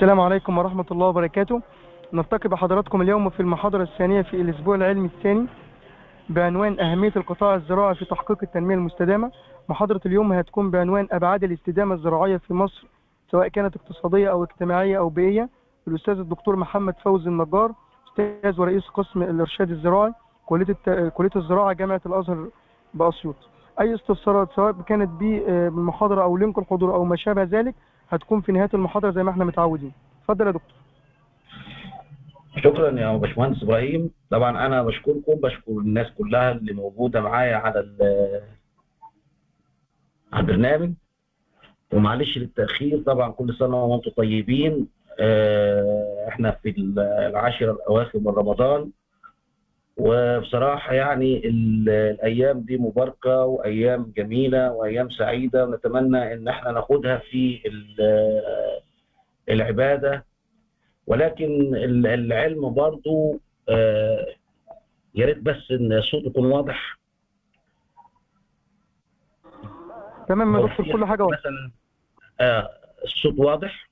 السلام عليكم ورحمة الله وبركاته نلتقي بحضراتكم اليوم في المحاضرة الثانية في الأسبوع العلمي الثاني بعنوان أهمية القطاع الزراعي في تحقيق التنمية المستدامة محاضرة اليوم هتكون بعنوان أبعاد الاستدامة الزراعية في مصر سواء كانت اقتصادية أو اجتماعية أو بيئية الأستاذ الدكتور محمد فوزي النجار أستاذ ورئيس قسم الإرشاد الزراعي كلية الت... كلية الزراعة جامعة الأزهر بأسيوط أي استفسارات سواء كانت بالمحاضرة أو لينك الحضور أو ما شابه ذلك هتكون في نهاية المحاضرة زي ما احنا متعودين اتفضل يا دكتور شكرا يا باشمهندس ابراهيم طبعا انا بشكركم بشكر الناس كلها اللي موجوده معايا على على البرنامج ومعلش للتاخير طبعا كل سنه وانتم طيبين احنا في العاشره الاواخر من رمضان وبصراحه يعني الايام دي مباركه وايام جميله وايام سعيده ونتمنى ان احنا ناخدها في العباده ولكن العلم برضو يا ريت بس ان الصوت يكون واضح تمام يا دكتور كل حاجه واضحه مثلا آه الصوت واضح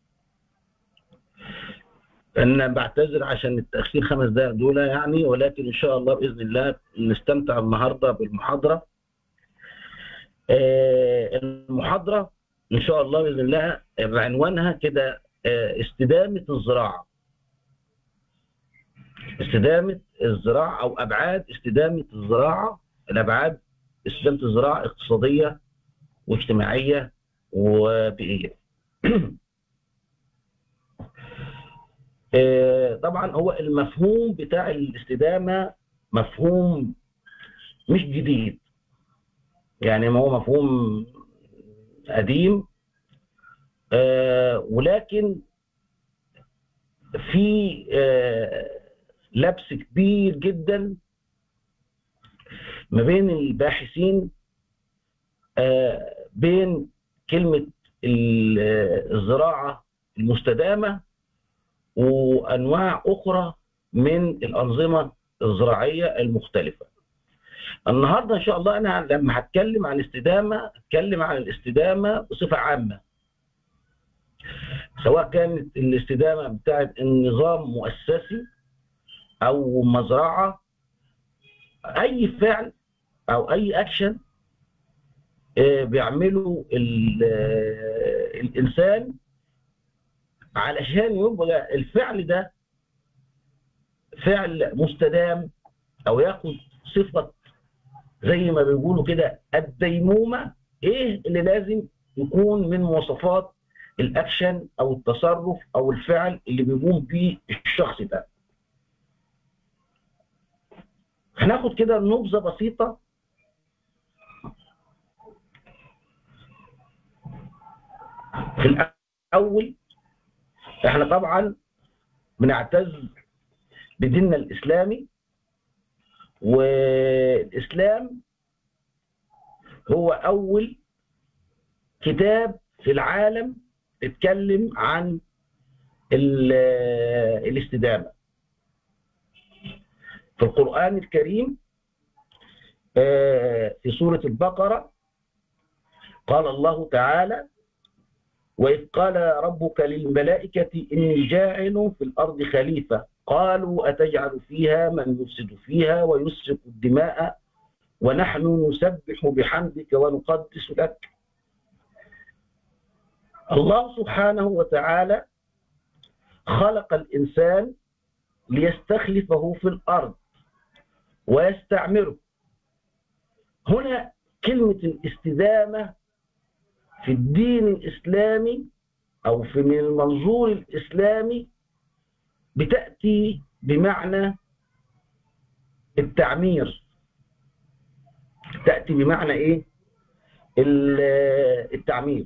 انا بعتذر عشان التاخير خمس دقائق دول يعني ولكن ان شاء الله باذن الله نستمتع النهارده بالمحاضره آه المحاضره ان شاء الله باذن الله عنوانها كده استدامة الزراعة استدامة الزراعة أو أبعاد استدامة الزراعة الأبعاد استدامة الزراعة اقتصادية واجتماعية وبيئية طبعا هو المفهوم بتاع الاستدامة مفهوم مش جديد يعني ما هو مفهوم قديم آه ولكن في آه لبس كبير جدا ما بين الباحثين آه بين كلمة الزراعة المستدامة وأنواع أخرى من الأنظمة الزراعية المختلفة النهاردة إن شاء الله أنا لما هتكلم عن الاستدامة هتكلم عن الاستدامة بصفة عامة سواء كانت الاستدامة بتاعت النظام مؤسسي أو مزرعة أي فعل أو أي أكشن بيعمله الإنسان علشان يبقى الفعل ده فعل مستدام أو ياخد صفة زي ما بيقولوا كده الديمومة إيه اللي لازم يكون من مواصفات الاكشن او التصرف او الفعل اللي بيقوم بيه الشخص ده هناخد كده نبذه بسيطه في الاول احنا طبعا بنعتز بديننا الاسلامي والاسلام هو اول كتاب في العالم اتكلم عن الاستدامة في القرآن الكريم في سورة البقرة قال الله تعالى وإذ قال ربك للملائكة إني جاعل في الأرض خليفة قالوا أتجعل فيها من يفسد فيها ويسفك الدماء ونحن نسبح بحمدك ونقدس لك الله سبحانه وتعالى خلق الإنسان ليستخلفه في الأرض ويستعمره هنا كلمة الاستدامة في الدين الإسلامي أو في من المنظور الإسلامي بتأتي بمعنى التعمير تأتي بمعنى إيه؟ التعمير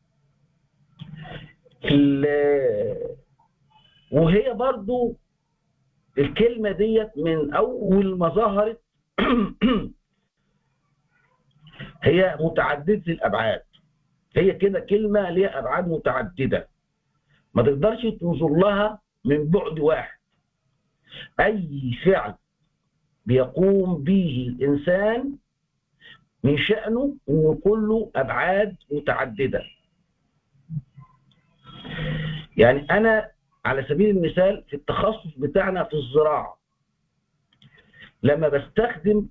وهي برضو الكلمة ديت من أول ما ظهرت هي متعددة الأبعاد هي كده كلمة ليها أبعاد متعددة ما تقدرش تنظر لها من بعد واحد أي فعل بيقوم به الإنسان من شأنه أنه كله أبعاد متعددة يعني أنا على سبيل المثال في التخصص بتاعنا في الزراعة لما بستخدم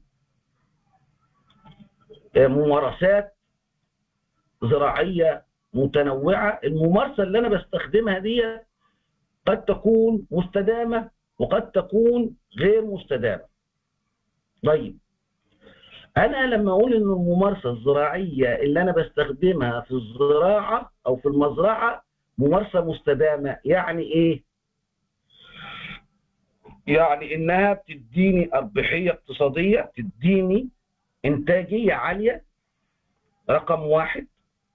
ممارسات زراعية متنوعة الممارسة اللي أنا بستخدمها دي قد تكون مستدامة وقد تكون غير مستدامة طيب أنا لما أقول إن الممارسة الزراعية اللي أنا بستخدمها في الزراعة أو في المزرعة ممارسة مستدامة يعني إيه؟ يعني إنها بتديني أربحية اقتصادية بتديني إنتاجية عالية رقم واحد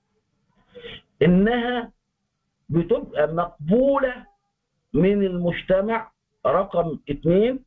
إنها بتبقى مقبولة من المجتمع رقم اثنين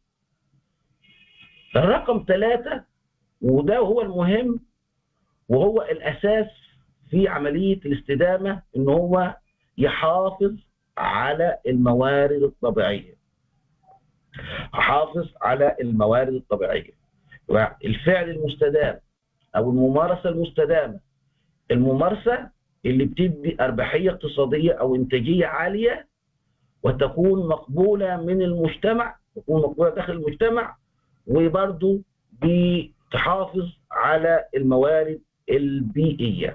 الرقم ثلاثة وده هو المهم وهو الأساس في عملية الاستدامة إن هو يحافظ على الموارد الطبيعية يحافظ على الموارد الطبيعية الفعل المستدام أو الممارسة المستدامة الممارسة اللي بتدي أرباحية اقتصادية أو إنتاجية عالية وتكون مقبولة من المجتمع تكون مقبولة داخل المجتمع وبرضه بتحافظ على الموارد البيئية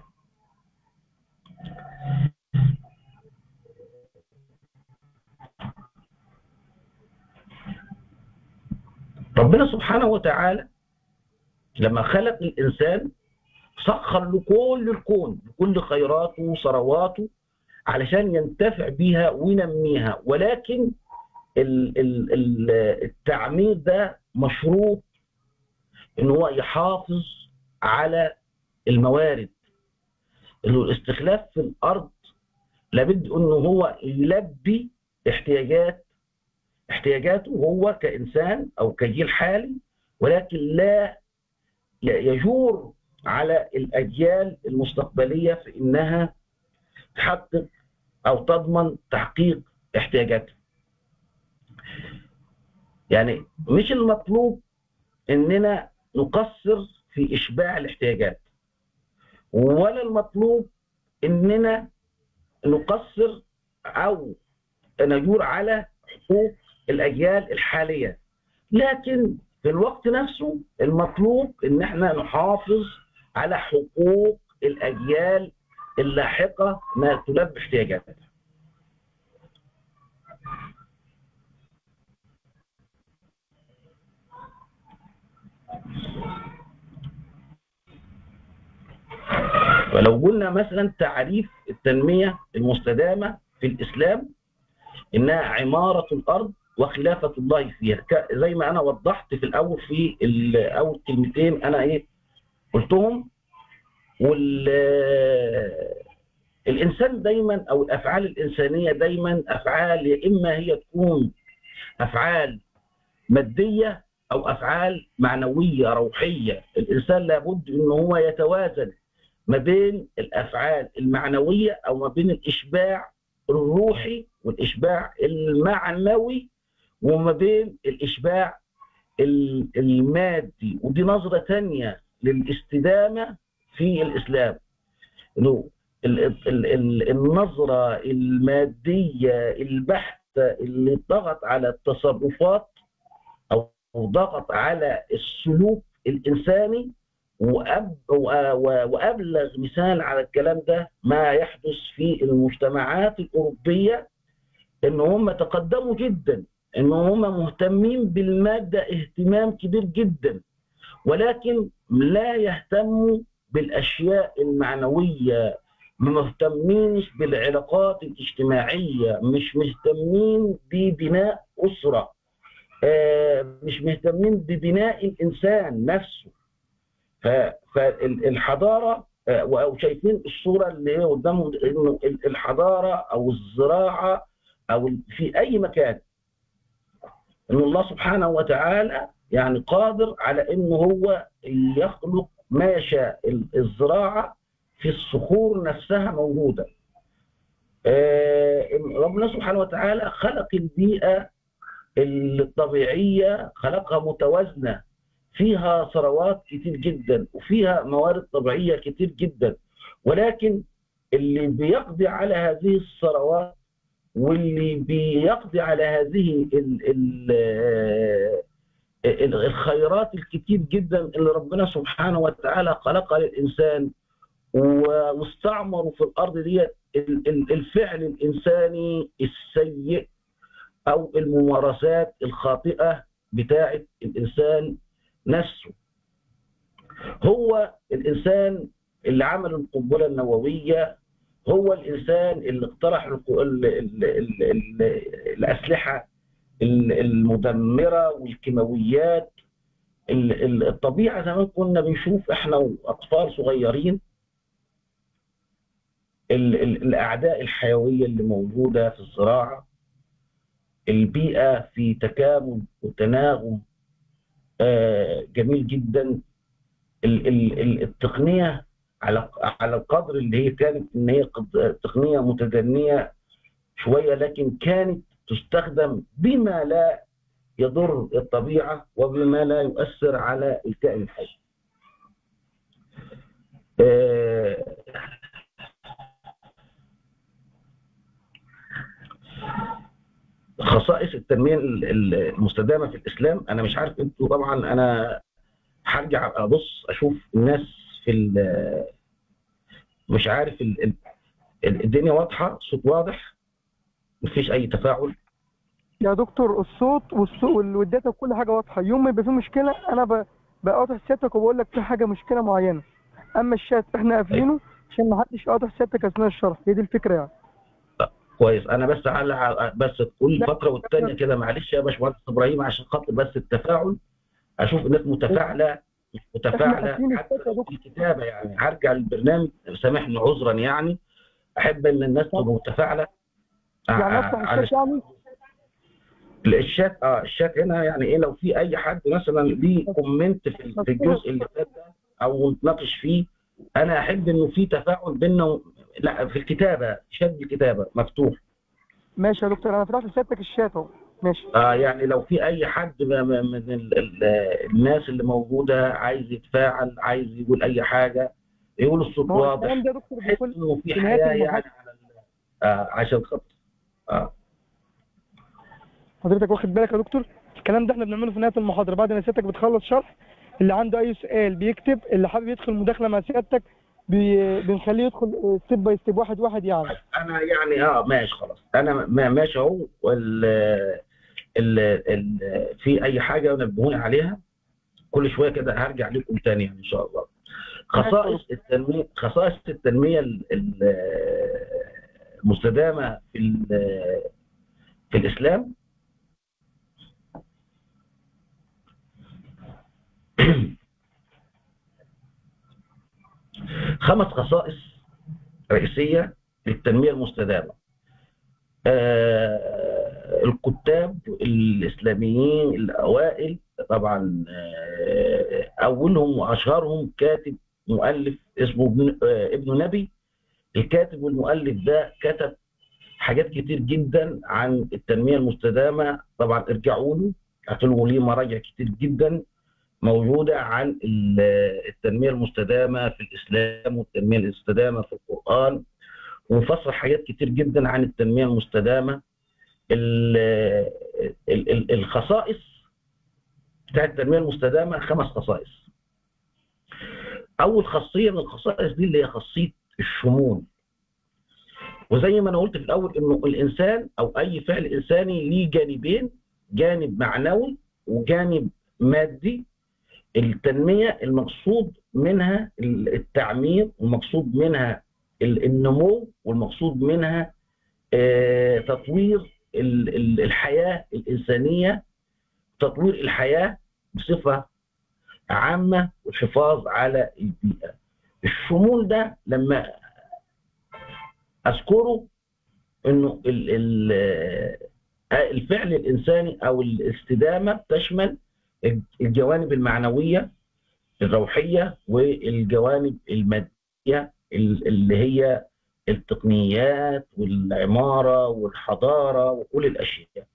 ربنا سبحانه وتعالى لما خلق الإنسان سخر له كل الكون بكل خيراته وثرواته علشان ينتفع بيها وينميها ولكن التعمير ده مشروط ان هو يحافظ على الموارد انه الاستخلاف في الارض لابد انه هو يلبي احتياجات احتياجاته هو كانسان او كجيل حالي ولكن لا يجور على الاجيال المستقبليه في انها تحقق او تضمن تحقيق احتياجاتها. يعني مش المطلوب اننا نقصر في اشباع الاحتياجات ولا المطلوب اننا نقصر او نجور على حقوق الاجيال الحاليه لكن في الوقت نفسه المطلوب ان احنا نحافظ على حقوق الاجيال اللاحقه ما تلبي احتياجاتها فلو قلنا مثلا تعريف التنمية المستدامة في الإسلام إنها عمارة الأرض وخلافة الله فيها زي ما أنا وضحت في الأول في أول كلمتين أنا إيه قلتهم وال الإنسان دايما أو الأفعال الإنسانية دايما أفعال يا إما هي تكون أفعال مادية أو أفعال معنوية روحية الإنسان لابد إن هو يتوازن ما بين الافعال المعنويه او ما بين الاشباع الروحي والاشباع المعنوي وما بين الاشباع المادي ودي نظره ثانيه للاستدامه في الاسلام انه النظره الماديه البحته اللي ضغط على التصرفات او ضغط على السلوك الانساني وابلغ مثال على الكلام ده ما يحدث في المجتمعات الاوروبيه ان هم تقدموا جدا ان هم مهتمين بالماده اهتمام كبير جدا ولكن لا يهتموا بالاشياء المعنويه ما مهتمينش بالعلاقات الاجتماعيه مش مهتمين ببناء اسره مش مهتمين ببناء الانسان نفسه فالحضاره وشايفين الصوره اللي هي قدامهم انه الحضاره او الزراعه او في اي مكان ان الله سبحانه وتعالى يعني قادر على انه هو يخلق ما يشاء الزراعه في الصخور نفسها موجوده ربنا سبحانه وتعالى خلق البيئه الطبيعيه خلقها متوازنه فيها ثروات كتير جدا وفيها موارد طبيعية كتير جدا ولكن اللي بيقضي على هذه الثروات واللي بيقضي على هذه ال ال ال- الخيرات الكتير جدا اللي ربنا سبحانه وتعالى خلقها للإنسان و- واستعمروا في الأرض ديت ال- ال- الفعل الإنساني السيء أو الممارسات الخاطئة بتاعة الإنسان نفسه هو الإنسان اللي عمل القنبلة النووية هو الإنسان اللي اقترح الق- ال- ال- ال- ال- الأسلحة ال- المدمرة والكيماويات ال- ال- الطبيعة زمان كنا بنشوف احنا وأطفال صغيرين ال- ال- الأعداء الحيوية اللي موجودة في الزراعة البيئة في تكامل وتناغم آه، جميل جدا ال- ال- ال- التقنية على على القدر اللي هي كانت ان هي قد- تقنية متدنية شوية لكن كانت تستخدم بما لا يضر الطبيعة وبما لا يؤثر على الكائن الحي. آه، خصائص التنمية ال- ال- المستدامة في الإسلام أنا مش عارف أنتوا طبعا أنا هرجع أبص أشوف الناس في ال- مش عارف ال- ال- الدنيا واضحة صوت واضح مفيش أي تفاعل يا دكتور الصوت والصوت والداتا وكل حاجه واضحه يوم ما يبقى في مشكله انا ب- بقاطع سيادتك وبقول لك في حاجه مشكله معينه اما الشات احنا قافلينه عشان ما حدش يقاطع سيادتك اثناء الشرح هي دي الفكره يعني كويس انا بس على بس كل لا. فتره والتانيه كده معلش يا باشمهندس ابراهيم عشان خاطر بس التفاعل اشوف الناس متفاعله مش متفاعله قافلين حتى الشات يا لو دكتور. في الكتابه يعني هرجع للبرنامج سامحني عذرا يعني احب ان الناس تبقى متفاعله يعني ع- افتح على الشات يعني الشات اه الشات هنا يعني ايه لو في اي حد مثلا ليه كومنت في في الجزء اللي فات ده او نتناقش فيه انا احب انه في تفاعل بيننا و... لا في الكتابه شات الكتابه مفتوح ماشي يا دكتور انا فتحت لسيادتك الشات اهو ماشي آه يعني لو في اي حد م- م- من ال- ال- الناس اللي موجوده عايز يتفاعل عايز يقول اي حاجه يقول الصوت ما هو واضح الكلام ده يا دكتور بحيث بيكون انه في في نهاية حياه يعني المحاضرة. على ال- آه عشان خاطر اه حضرتك واخد بالك يا دكتور الكلام ده احنا بنعمله في نهايه المحاضره بعد ما سيادتك بتخلص شرح اللي عنده اي سؤال بيكتب اللي حابب يدخل مداخله مع سيادتك بي... بنخليه يدخل ستيب باي ستيب واحد واحد يعني انا يعني اه ماشي خلاص انا ما- ماشي اهو وال ال ال في اي حاجه نبهوني عليها كل شويه كده هرجع لكم تاني يعني ان شاء الله خصائص التنميه خصائص التنميه ال- ال- المستدامه في ال- في الاسلام خمس خصائص رئيسيه للتنميه المستدامه آه، الكتاب الاسلاميين الاوائل طبعا آه، اولهم واشهرهم كاتب مؤلف اسمه ابن, آه، ابن نبي الكاتب والمؤلف ده كتب حاجات كتير جدا عن التنميه المستدامه طبعا ارجعوا له هتلاقوا ليه مراجع كتير جدا موجوده عن ال- التنميه المستدامه في الاسلام والتنميه المستدامه في القران ومفسر حاجات كتير جدا عن التنميه المستدامه ال- ال- ال- الخصائص بتاعت التنميه المستدامه خمس خصائص اول خاصيه من الخصائص دي اللي هي خاصيه الشمول وزي ما انا قلت في الاول انه الانسان او اي فعل انساني ليه جانبين جانب معنوي وجانب مادي التنميه المقصود منها التعمير والمقصود منها ال- النمو والمقصود منها آه، تطوير ال- ال- الحياه الانسانيه تطوير الحياه بصفه عامه والحفاظ على البيئه. الشمول ده لما اذكره انه ال- ال- آه، الفعل الانساني او الاستدامه بتشمل الجوانب المعنويه الروحيه والجوانب الماديه ال- اللي هي التقنيات والعماره والحضاره وكل الاشياء.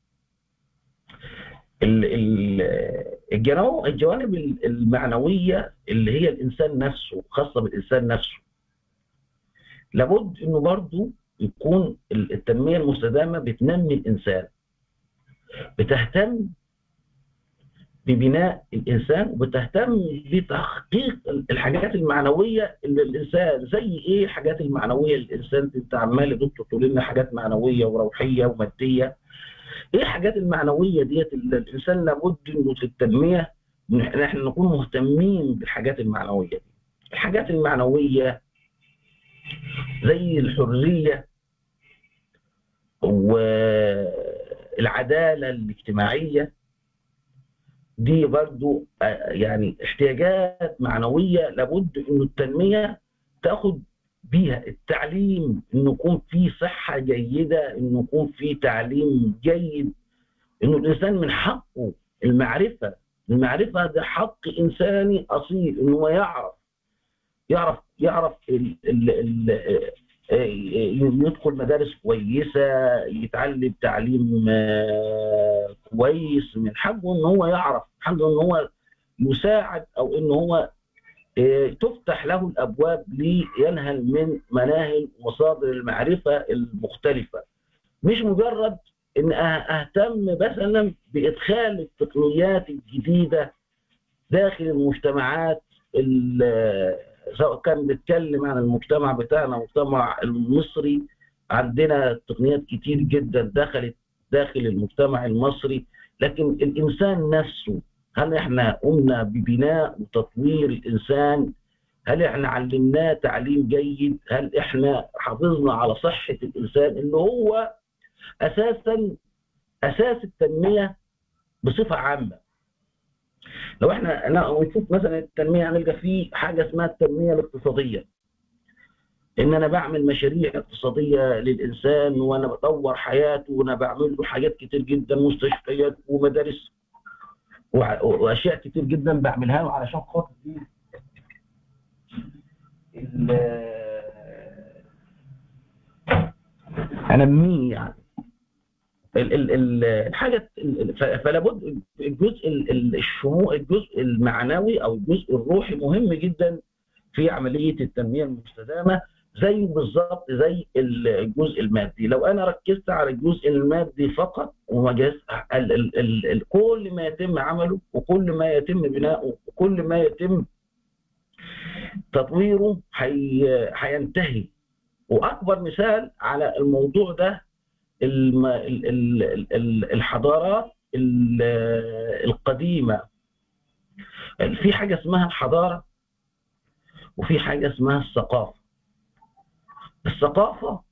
ال- ال- الجنو- الجوانب ال- المعنويه اللي هي الانسان نفسه خاصه بالانسان نفسه. لابد انه برضو يكون التنميه المستدامه بتنمي الانسان بتهتم ببناء الانسان وبتهتم بتحقيق الحاجات المعنويه اللي الانسان زي ايه الحاجات المعنويه اللي الانسان انت عمال يا دكتور تقول لنا حاجات معنويه وروحيه وماديه ايه الحاجات المعنويه ديت اللي الانسان لابد انه في التنميه ان احنا نكون مهتمين بالحاجات المعنويه دي الحاجات المعنويه زي الحريه والعداله الاجتماعيه دي برضو يعني احتياجات معنويه لابد انه التنميه تاخد بيها التعليم انه يكون في صحه جيده انه يكون في تعليم جيد انه الانسان من حقه المعرفه المعرفه ده حق انساني اصيل انه هو يعرف يعرف يعرف ال ال ال يدخل مدارس كويسه يتعلم تعليم كويس من حقه ان هو يعرف حقه ان هو يساعد او ان هو تفتح له الابواب لينهل من مناهل مصادر المعرفه المختلفه مش مجرد ان اهتم مثلا بادخال التقنيات الجديده داخل المجتمعات سواء كان بيتكلم عن المجتمع بتاعنا المجتمع المصري عندنا تقنيات كتير جدا دخلت داخل المجتمع المصري لكن الانسان نفسه هل احنا قمنا ببناء وتطوير الانسان هل احنا علمناه تعليم جيد هل احنا حافظنا على صحه الانسان اللي هو اساسا اساس التنميه بصفه عامه لو احنا نشوف مثلا التنميه هنلقى في حاجه اسمها التنميه الاقتصاديه ان انا بعمل مشاريع اقتصاديه للانسان وانا بطور حياته وانا بعمل له حاجات كتير جدا مستشفيات ومدارس واشياء كتير جدا بعملها له علشان خاطر دي انميه يعني الحاجه فلا بد الجزء الشموع الجزء المعنوي او الجزء الروحي مهم جدا في عمليه التنميه المستدامه زي بالظبط زي الجزء المادي لو انا ركزت على الجزء المادي فقط وما كل ما يتم عمله وكل ما يتم بناؤه وكل ما يتم تطويره هينتهي واكبر مثال على الموضوع ده الحضارات القديمه في حاجه اسمها الحضاره وفي حاجه اسمها الثقافه الثقافه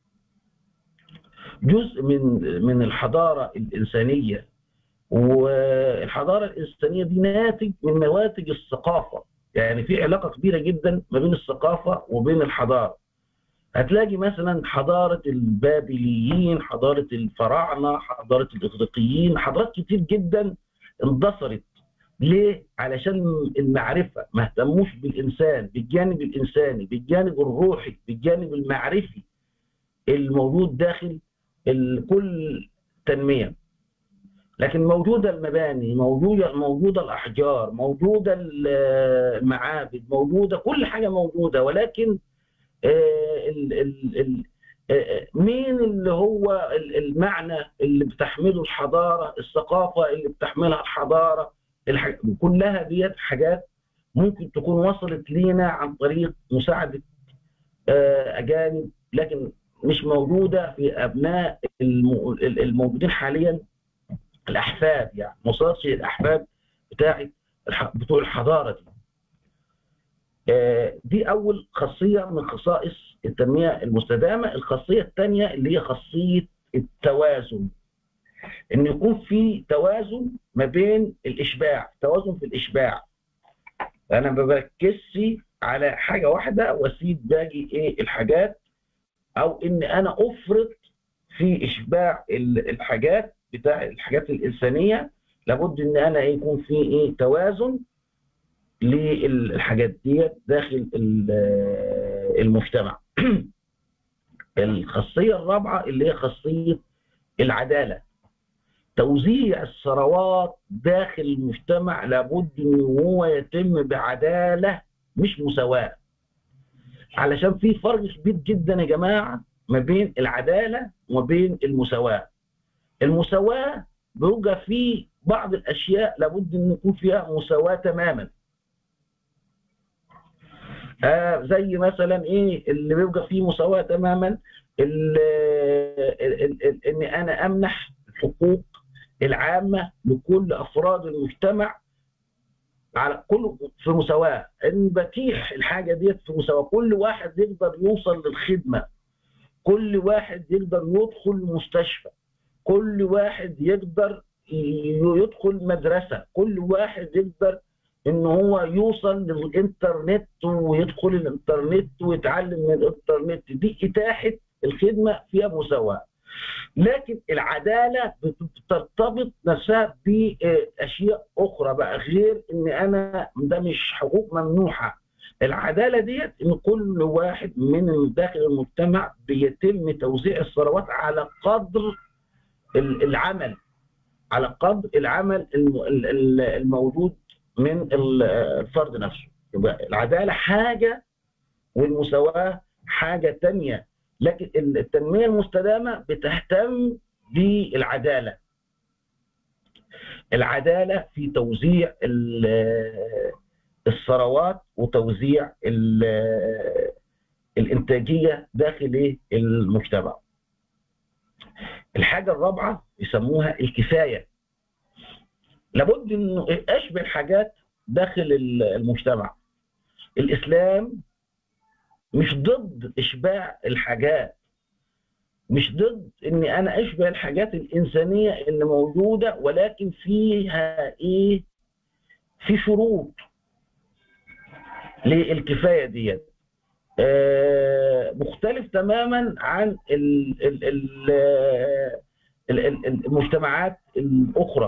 جزء من من الحضاره الانسانيه والحضاره الانسانيه دي ناتج من نواتج الثقافه يعني في علاقه كبيره جدا ما بين الثقافه وبين الحضاره هتلاقي مثلا حضارة البابليين حضارة الفراعنة حضارة الإغريقيين حضارات كتير جدا اندثرت ليه؟ علشان المعرفة ما اهتموش بالإنسان بالجانب الإنساني بالجانب الروحي بالجانب المعرفي الموجود داخل كل تنمية لكن موجودة المباني موجودة موجودة الأحجار موجودة المعابد موجودة كل حاجة موجودة ولكن ال ال ال مين اللي هو المعنى اللي بتحمله الحضارة الثقافة اللي بتحملها الحضارة الحاج... كلها ديت حاجات ممكن تكون وصلت لينا عن طريق مساعدة أجانب لكن مش موجودة في أبناء الموجودين حاليا الأحفاد يعني مصاصي الأحفاد بتاعت بتوع الحضارة دي دي أول خاصية من خصائص التنمية المستدامة الخاصية الثانية اللي هي خاصية التوازن إن يكون في توازن ما بين الإشباع توازن في الإشباع أنا ما بركزش على حاجة واحدة وأسيب باقي إيه الحاجات أو إن أنا أفرط في إشباع الحاجات بتاع الحاجات الإنسانية لابد إن أنا يكون في إيه توازن للحاجات ديت داخل المجتمع الخاصية الرابعة اللي هي خاصية العدالة توزيع الثروات داخل المجتمع لابد ان هو يتم بعدالة مش مساواة علشان في فرق كبير جدا يا جماعة ما بين العداله وما بين المساواه المساواه بيبقى في بعض الاشياء لابد ان يكون فيها مساواه تماما آه زي مثلا ايه اللي بيبقى فيه مساواه تماما ال- ال- ال- ال- ان انا امنح الحقوق العامه لكل افراد المجتمع على كل في مساواه ان بتيح الحاجه ديت في مساواه كل واحد يقدر يوصل للخدمه كل واحد يقدر يدخل المستشفى كل واحد يقدر ي- يدخل مدرسه كل واحد يقدر ان هو يوصل للانترنت ويدخل الانترنت ويتعلم من الانترنت دي اتاحه الخدمه فيها مساواه لكن العداله بترتبط نفسها باشياء اخرى بقى غير ان انا ده مش حقوق ممنوحه العداله ديت ان كل واحد من داخل المجتمع بيتم توزيع الثروات على قدر ال- العمل على قدر العمل الم- ال- ال- الموجود من ال- الفرد نفسه يبقى العداله حاجه والمساواه حاجه تانية لكن التنميه المستدامه بتهتم بالعداله العداله في توزيع ال- الثروات وتوزيع ال- الانتاجيه داخل إيه؟ المجتمع الحاجه الرابعه يسموها الكفايه لابد انه اشبه الحاجات داخل المجتمع الاسلام مش ضد اشباع الحاجات مش ضد اني انا اشبه الحاجات الانسانيه اللي موجوده ولكن فيها ايه في شروط للكفايه ديت آه، مختلف تماما عن ال ال ال ال- ال- المجتمعات الاخرى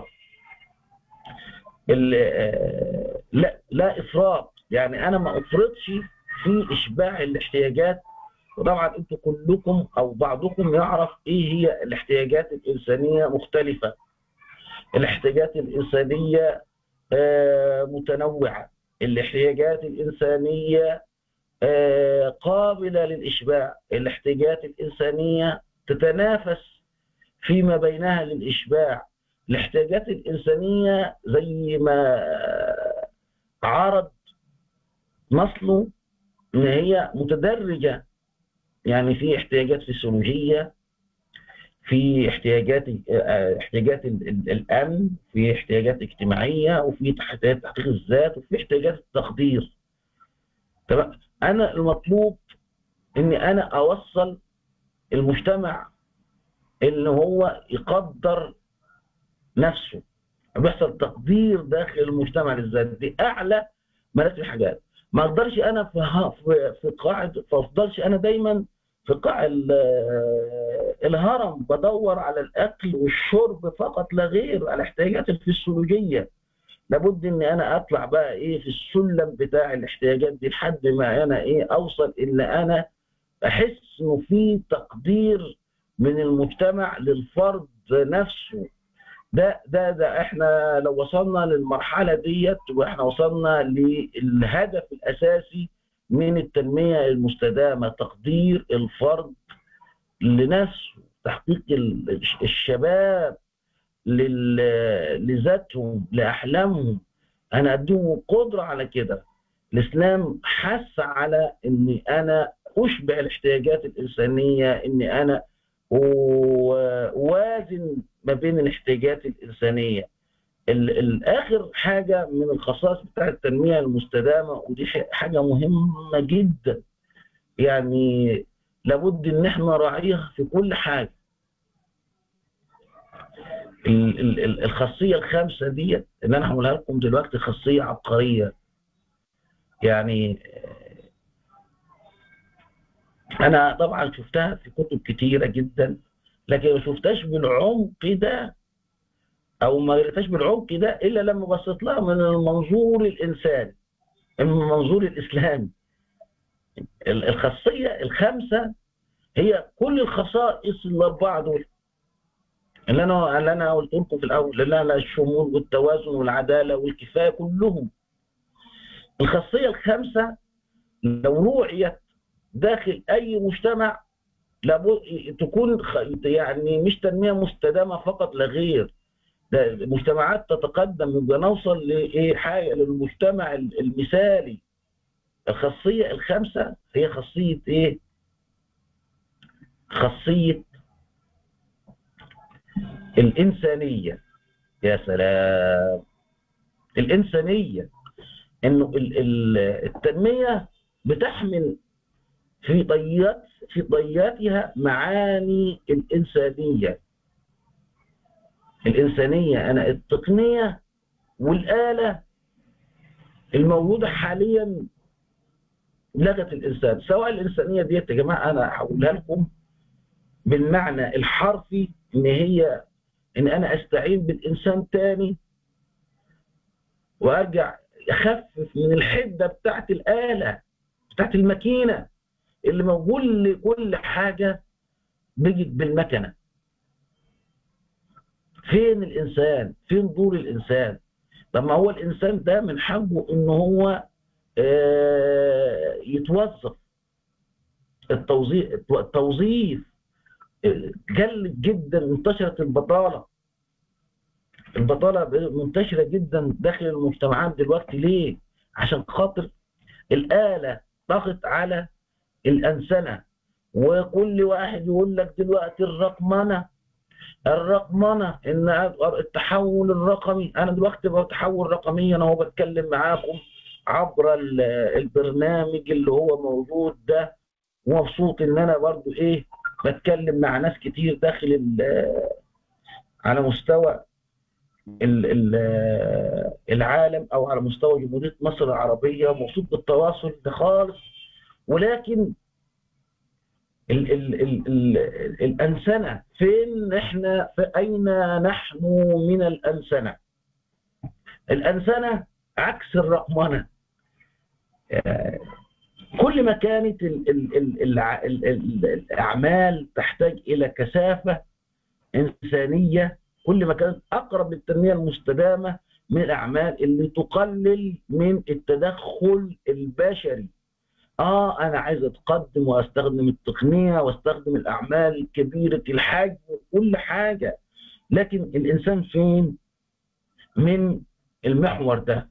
ال- آه، لا لا افراط يعني انا ما افرطش في اشباع الاحتياجات وطبعا انتوا كلكم او بعضكم يعرف ايه هي الاحتياجات الانسانيه مختلفه الاحتياجات الانسانيه آه، متنوعه الاحتياجات الانسانيه آه، قابله للاشباع الاحتياجات الانسانيه تتنافس فيما بينها للاشباع الاحتياجات الانسانيه زي ما عرض مصله ان هي متدرجه يعني في احتياجات فسيولوجيه في احتياجات آه، احتياجات ال- ال- الامن في احتياجات اجتماعيه وفي احتياجات تحقيق الذات وفي احتياجات التقدير تمام انا المطلوب اني انا اوصل المجتمع ان هو يقدر نفسه بيحصل تقدير داخل المجتمع للذات دي اعلى مراتب الحاجات ما اقدرش انا في ها- في في قاعه ما افضلش انا دايما في قاع ال- الهرم بدور على الاكل والشرب فقط لا غير على الاحتياجات الفسيولوجيه لابد ان انا اطلع بقى ايه في السلم بتاع الاحتياجات دي لحد ما انا ايه اوصل ان انا احس انه في تقدير من المجتمع للفرد نفسه ده ده ده احنا لو وصلنا للمرحله ديت واحنا وصلنا للهدف الاساسي من التنميه المستدامه تقدير الفرد لنفسه تحقيق ال- الشباب لل- لذاتهم لاحلامهم انا اديهم قدره على كده الاسلام حث على اني انا اشبع الاحتياجات الانسانيه اني انا اوازن ما بين الاحتياجات الانسانيه ال- الاخر حاجه من الخصائص بتاع التنميه المستدامه ودي ح- حاجه مهمه جدا يعني لابد ان احنا نراعيها في كل حاجه ال- ال- ال- الخاصيه الخامسه ديت اللي انا هقولها لكم دلوقتي خاصيه عبقريه يعني انا طبعا شفتها في كتب كتيره جدا لكن ما شفتهاش بالعمق ده او ما قريتهاش بالعمق ده الا لما بصيت لها من المنظور الانساني من المنظور الاسلامي ال- الخاصيه الخامسه هي كل الخصائص الاربعه دول اللي انا اللي انا قلت لكم في الاول اللي انا الشمول والتوازن والعداله والكفايه كلهم الخاصيه الخامسه لو روعيت داخل اي مجتمع لابد تكون يعني مش تنميه مستدامه فقط لا غير ده المجتمعات تتقدم يبقى نوصل لايه حاجه للمجتمع المثالي الخاصيه الخامسه هي خاصيه ايه خاصيه الانسانيه يا سلام الانسانيه انه التنميه بتحمل في طيات في طياتها معاني الانسانيه الإنسانية أنا التقنية والآلة الموجودة حاليا لغت الإنسان سواء الإنسانية ديت يا جماعة أنا هقولها لكم بالمعنى الحرفي إن هي إن أنا أستعين بالإنسان تاني وأرجع أخفف من الحدة بتاعت الآلة بتاعت الماكينة اللي موجود لكل حاجة بيجت بالمكنة فين الإنسان فين دور الإنسان طب ما هو الإنسان ده من حقه إن هو يتوظف التوظيف التوظيف قلت جدا انتشرت البطالة البطالة منتشرة جدا داخل المجتمعات دلوقتي ليه؟ عشان خاطر الآلة ضغط على الأنسنة وكل واحد يقول لك دلوقتي الرقمنة الرقمنة ان التحول الرقمي انا دلوقتي بتحول رقميا اهو بتكلم معاكم عبر البرنامج اللي هو موجود ده ومبسوط ان انا برضو ايه بتكلم مع ناس كتير داخل على مستوى العالم او على مستوى جمهوريه مصر العربيه مبسوط بالتواصل ده خالص ولكن ال ال ال ال الأنسنة فين احنا في أين نحن من الأنسنة الأنسنة عكس الرقمنة كل ما كانت ال ال ال ال ال الأعمال تحتاج إلى كثافة إنسانية كل ما كانت أقرب للتنمية المستدامة من الأعمال اللي تقلل من التدخل البشري اه انا عايز اتقدم واستخدم التقنيه واستخدم الاعمال الكبيره الحجم وكل حاجه لكن الانسان فين من المحور ده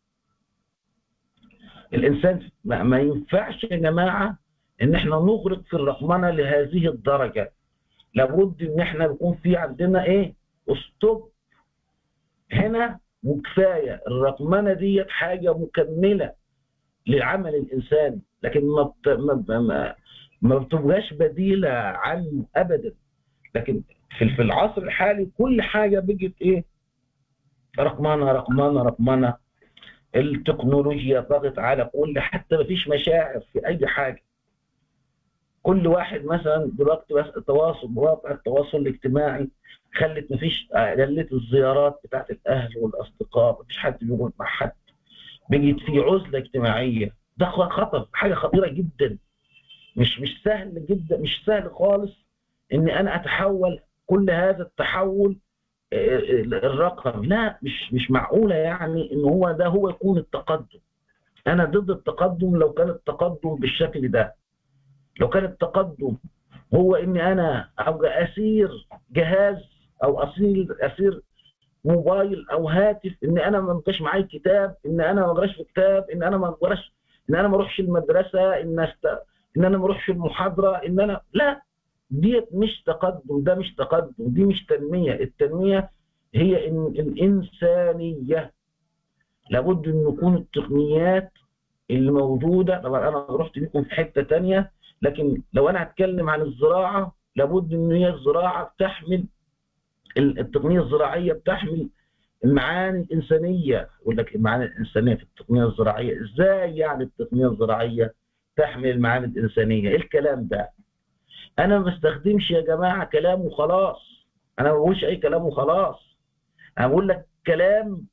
الانسان ما ينفعش يا جماعه ان احنا نغرق في الرقمنه لهذه الدرجه لابد ان احنا يكون في عندنا ايه اسطوب هنا وكفايه الرقمنه ديت حاجه مكمله للعمل الانساني لكن ما بت... ما ما, ما بتبقاش بديله عنه ابدا لكن في في العصر الحالي كل حاجه بقت ايه رقمنه رقمنه رقمنه التكنولوجيا ضغط على كل حتى ما فيش مشاعر في اي حاجه كل واحد مثلا دلوقتي بس التواصل مواقع التواصل الاجتماعي خلت ما فيش قلت الزيارات بتاعت الاهل والاصدقاء ما فيش حد بيقعد مع حد بقت في عزله اجتماعيه ده خطر حاجه خطيره جدا مش مش سهل جدا مش سهل خالص ان انا اتحول كل هذا التحول الرقم لا مش مش معقوله يعني ان هو ده هو يكون التقدم انا ضد التقدم لو كان التقدم بالشكل ده لو كان التقدم هو اني انا ابقى اسير جهاز او اسير اسير موبايل او هاتف ان انا ما بقاش معايا كتاب ان انا ما اقراش في كتاب ان انا ما اقراش ان انا ما اروحش المدرسه ان أست... ان انا ما اروحش المحاضره ان انا لا ديت مش تقدم ده مش تقدم دي مش تنميه التنميه هي إن الانسانيه لابد ان يكون التقنيات اللي موجوده طبعا انا رحت بيكم في حته تانية لكن لو انا هتكلم عن الزراعه لابد ان هي الزراعه بتحمل التقنيه الزراعيه بتحمل المعاني الانسانيه يقول لك المعاني الانسانيه في التقنيه الزراعيه ازاي يعني التقنيه الزراعيه تحمل المعاني الانسانيه ايه الكلام ده انا ما بستخدمش يا جماعه كلام وخلاص انا ما بقولش اي كلام وخلاص انا بقول لك كلام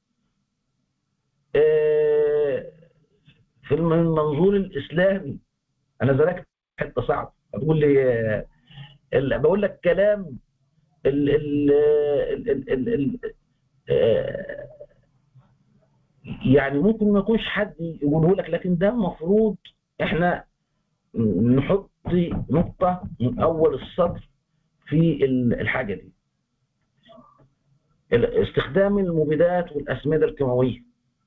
في المنظور الاسلامي انا زرعت حته صعبه هتقول لي بقول لك كلام ال ال ال ال ال يعني ممكن ما يكونش حد يقوله لك لكن ده المفروض احنا نحط نقطة من أول السطر في الحاجة دي استخدام المبيدات والأسمدة الكيماوية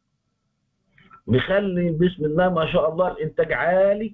بيخلي بسم الله ما شاء الله الإنتاج عالي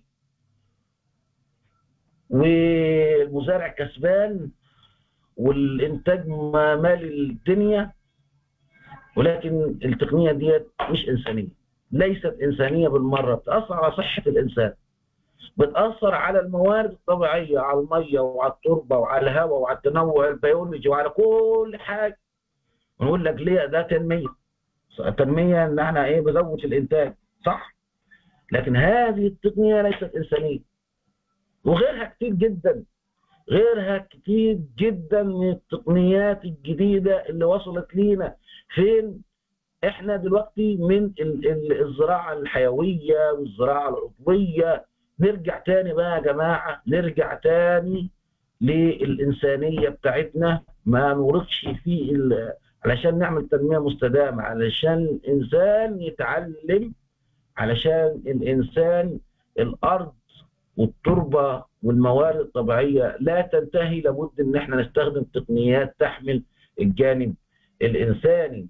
والمزارع كسبان والإنتاج مالي الدنيا ولكن التقنية ديت مش إنسانية ليست إنسانية بالمرة بتأثر على صحة الإنسان بتأثر على الموارد الطبيعية على المية وعلى التربة وعلى الهواء وعلى التنوع البيولوجي وعلى كل حاجة ونقول لك ليه ده تنمية التنمية ان احنا ايه بزود الانتاج صح لكن هذه التقنية ليست انسانية وغيرها كتير جدا غيرها كتير جدا من التقنيات الجديدة اللي وصلت لينا فين احنا دلوقتي من الزراعة الحيوية والزراعة العضوية نرجع تاني بقى يا جماعة نرجع تاني للإنسانية بتاعتنا ما نورقش في علشان نعمل تنمية مستدامة علشان الإنسان يتعلم علشان الإنسان الأرض والتربة والموارد الطبيعية لا تنتهي لابد إن احنا نستخدم تقنيات تحمل الجانب الإنساني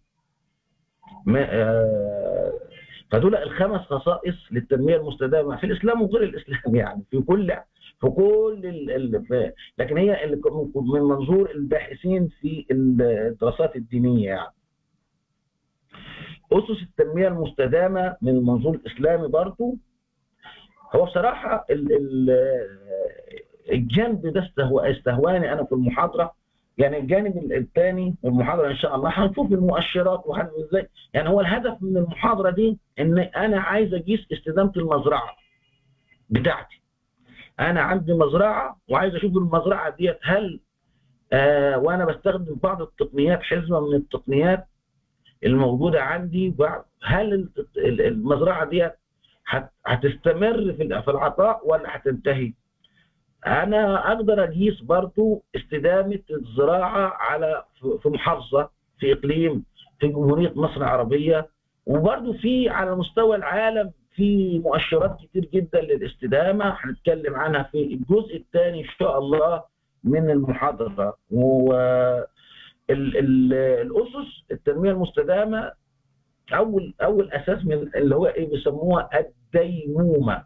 فدول الخمس خصائص للتنميه المستدامه في الاسلام وغير الاسلام يعني في كل في كل ال ال لكن هي من منظور الباحثين في الدراسات الدينيه يعني اسس التنميه المستدامه من المنظور الاسلامي برضه هو بصراحه الجانب ده استهواني انا في المحاضره يعني الجانب الثاني من المحاضره ان شاء الله هنشوف المؤشرات وهنشوف ازاي يعني هو الهدف من المحاضره دي ان انا عايز اقيس استدامه المزرعه بتاعتي انا عندي مزرعه وعايز اشوف المزرعه ديت هل آه وانا بستخدم بعض التقنيات حزمه من التقنيات الموجوده عندي هل المزرعه ديت هتستمر في العطاء ولا هتنتهي انا اقدر اقيس برضو استدامه الزراعه على في محافظه في اقليم في جمهوريه مصر العربيه وبرضو في على مستوى العالم في مؤشرات كتير جدا للاستدامه هنتكلم عنها في الجزء الثاني ان شاء الله من المحاضره و الاسس التنميه المستدامه اول اول اساس من اللي هو ايه بيسموها الديمومه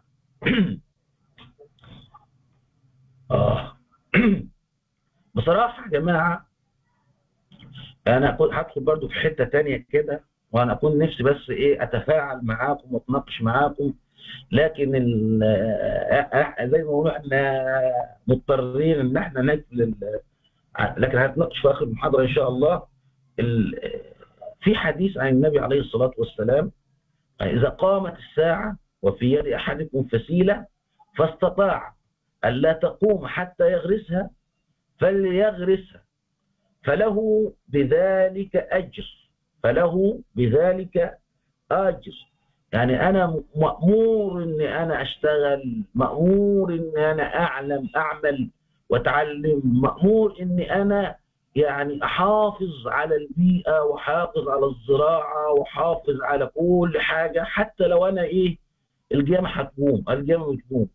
آه. بصراحة يا جماعة أنا أكون هدخل برضو في حتة تانية كده وأنا أكون نفسي بس إيه أتفاعل معاكم وأتناقش معاكم لكن زي ما بنقول إحنا مضطرين إن إحنا نجل لكن هنتناقش في آخر المحاضرة إن شاء الله في حديث عن النبي عليه الصلاة والسلام إذا قامت الساعة وفي يد أحدكم فسيلة فاستطاع ألا تقوم حتى يغرسها فليغرسها فله بذلك أجر فله بذلك أجر يعني أنا مأمور إني أنا أشتغل مأمور إني أنا أعلم أعمل وأتعلم مأمور إني أنا يعني أحافظ على البيئة وحافظ على الزراعة وحافظ على كل حاجة حتى لو أنا إيه القيامة هتقوم القيامة بتقوم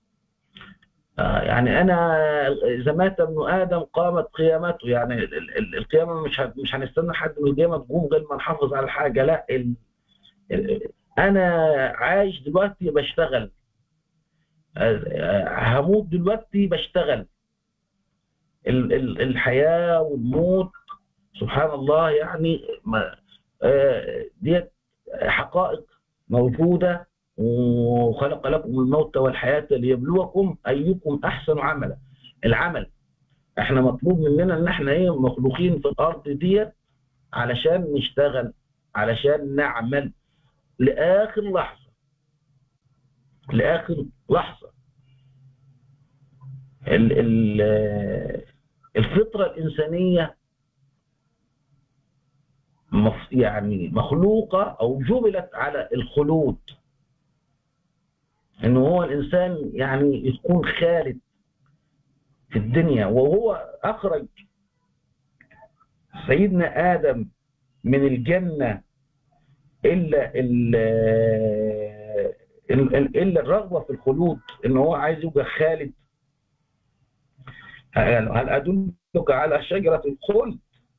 يعني انا اذا مات ابن ادم قامت قيامته يعني القيامه مش مش هنستنى حد من القيامه تقوم غير ما نحافظ على حاجه لا ال... انا عايش دلوقتي بشتغل هموت دلوقتي بشتغل الحياه والموت سبحان الله يعني ديت حقائق موجوده وخلق لكم الموت والحياة ليبلوكم أيكم أحسن عملا العمل احنا مطلوب مننا ان احنا ايه مخلوقين في الارض ديت علشان نشتغل علشان نعمل لاخر لحظه لاخر لحظه ال ال الفطره الانسانيه يعني مخلوقه او جبلت على الخلود انه هو الانسان يعني يكون خالد في الدنيا وهو اخرج سيدنا ادم من الجنه الا الا الا الرغبه في الخلود ان هو عايز يبقى خالد هل أدلك على شجرة الخلد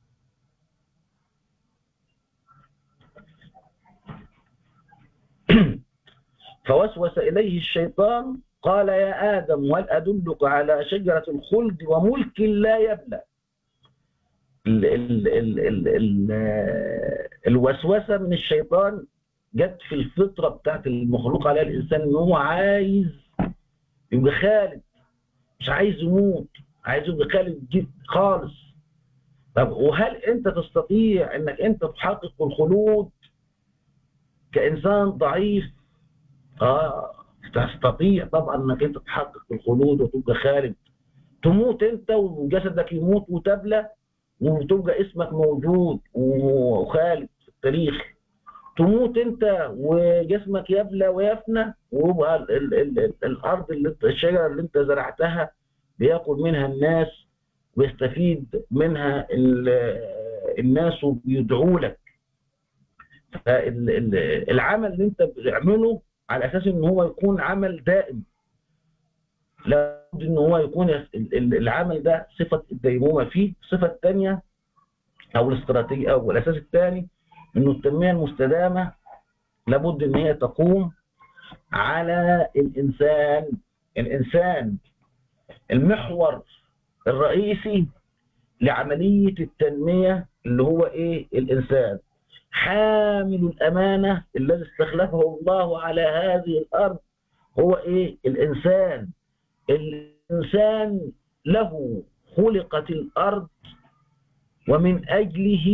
فوسوس إليه الشيطان قال يا آدم هل أدلك على شجرة الخلد وملك لا يبلى ال ال ال ال ال الوسوسة من الشيطان جت في الفطرة بتاعت المخلوق عليها الإنسان إن هو عايز يبقى خالد مش عايز يموت عايز يبقى خالد جد خالص طب وهل أنت تستطيع إنك أنت تحقق الخلود كإنسان ضعيف اه تستطيع طبعا انك انت تحقق الخلود وتبقى خالد تموت انت وجسدك يموت وتبلى وتبقى اسمك موجود وخالد في التاريخ تموت انت وجسمك يبلى ويفنى ويبقى ال ال ال الارض اللي الشجره اللي انت زرعتها بياكل منها الناس ويستفيد منها الناس وبيدعوا لك العمل اللي انت بتعمله على اساس ان هو يكون عمل دائم لابد ان هو يكون العمل ده صفه الديمومه فيه الصفه الثانيه او الاستراتيجيه او الاساس الثاني انه التنميه المستدامه لابد ان هي تقوم على الانسان الانسان المحور الرئيسي لعمليه التنميه اللي هو ايه الانسان حامل الأمانة الذي استخلفه الله على هذه الأرض هو إيه الإنسان الإنسان له خلقت الأرض ومن أجله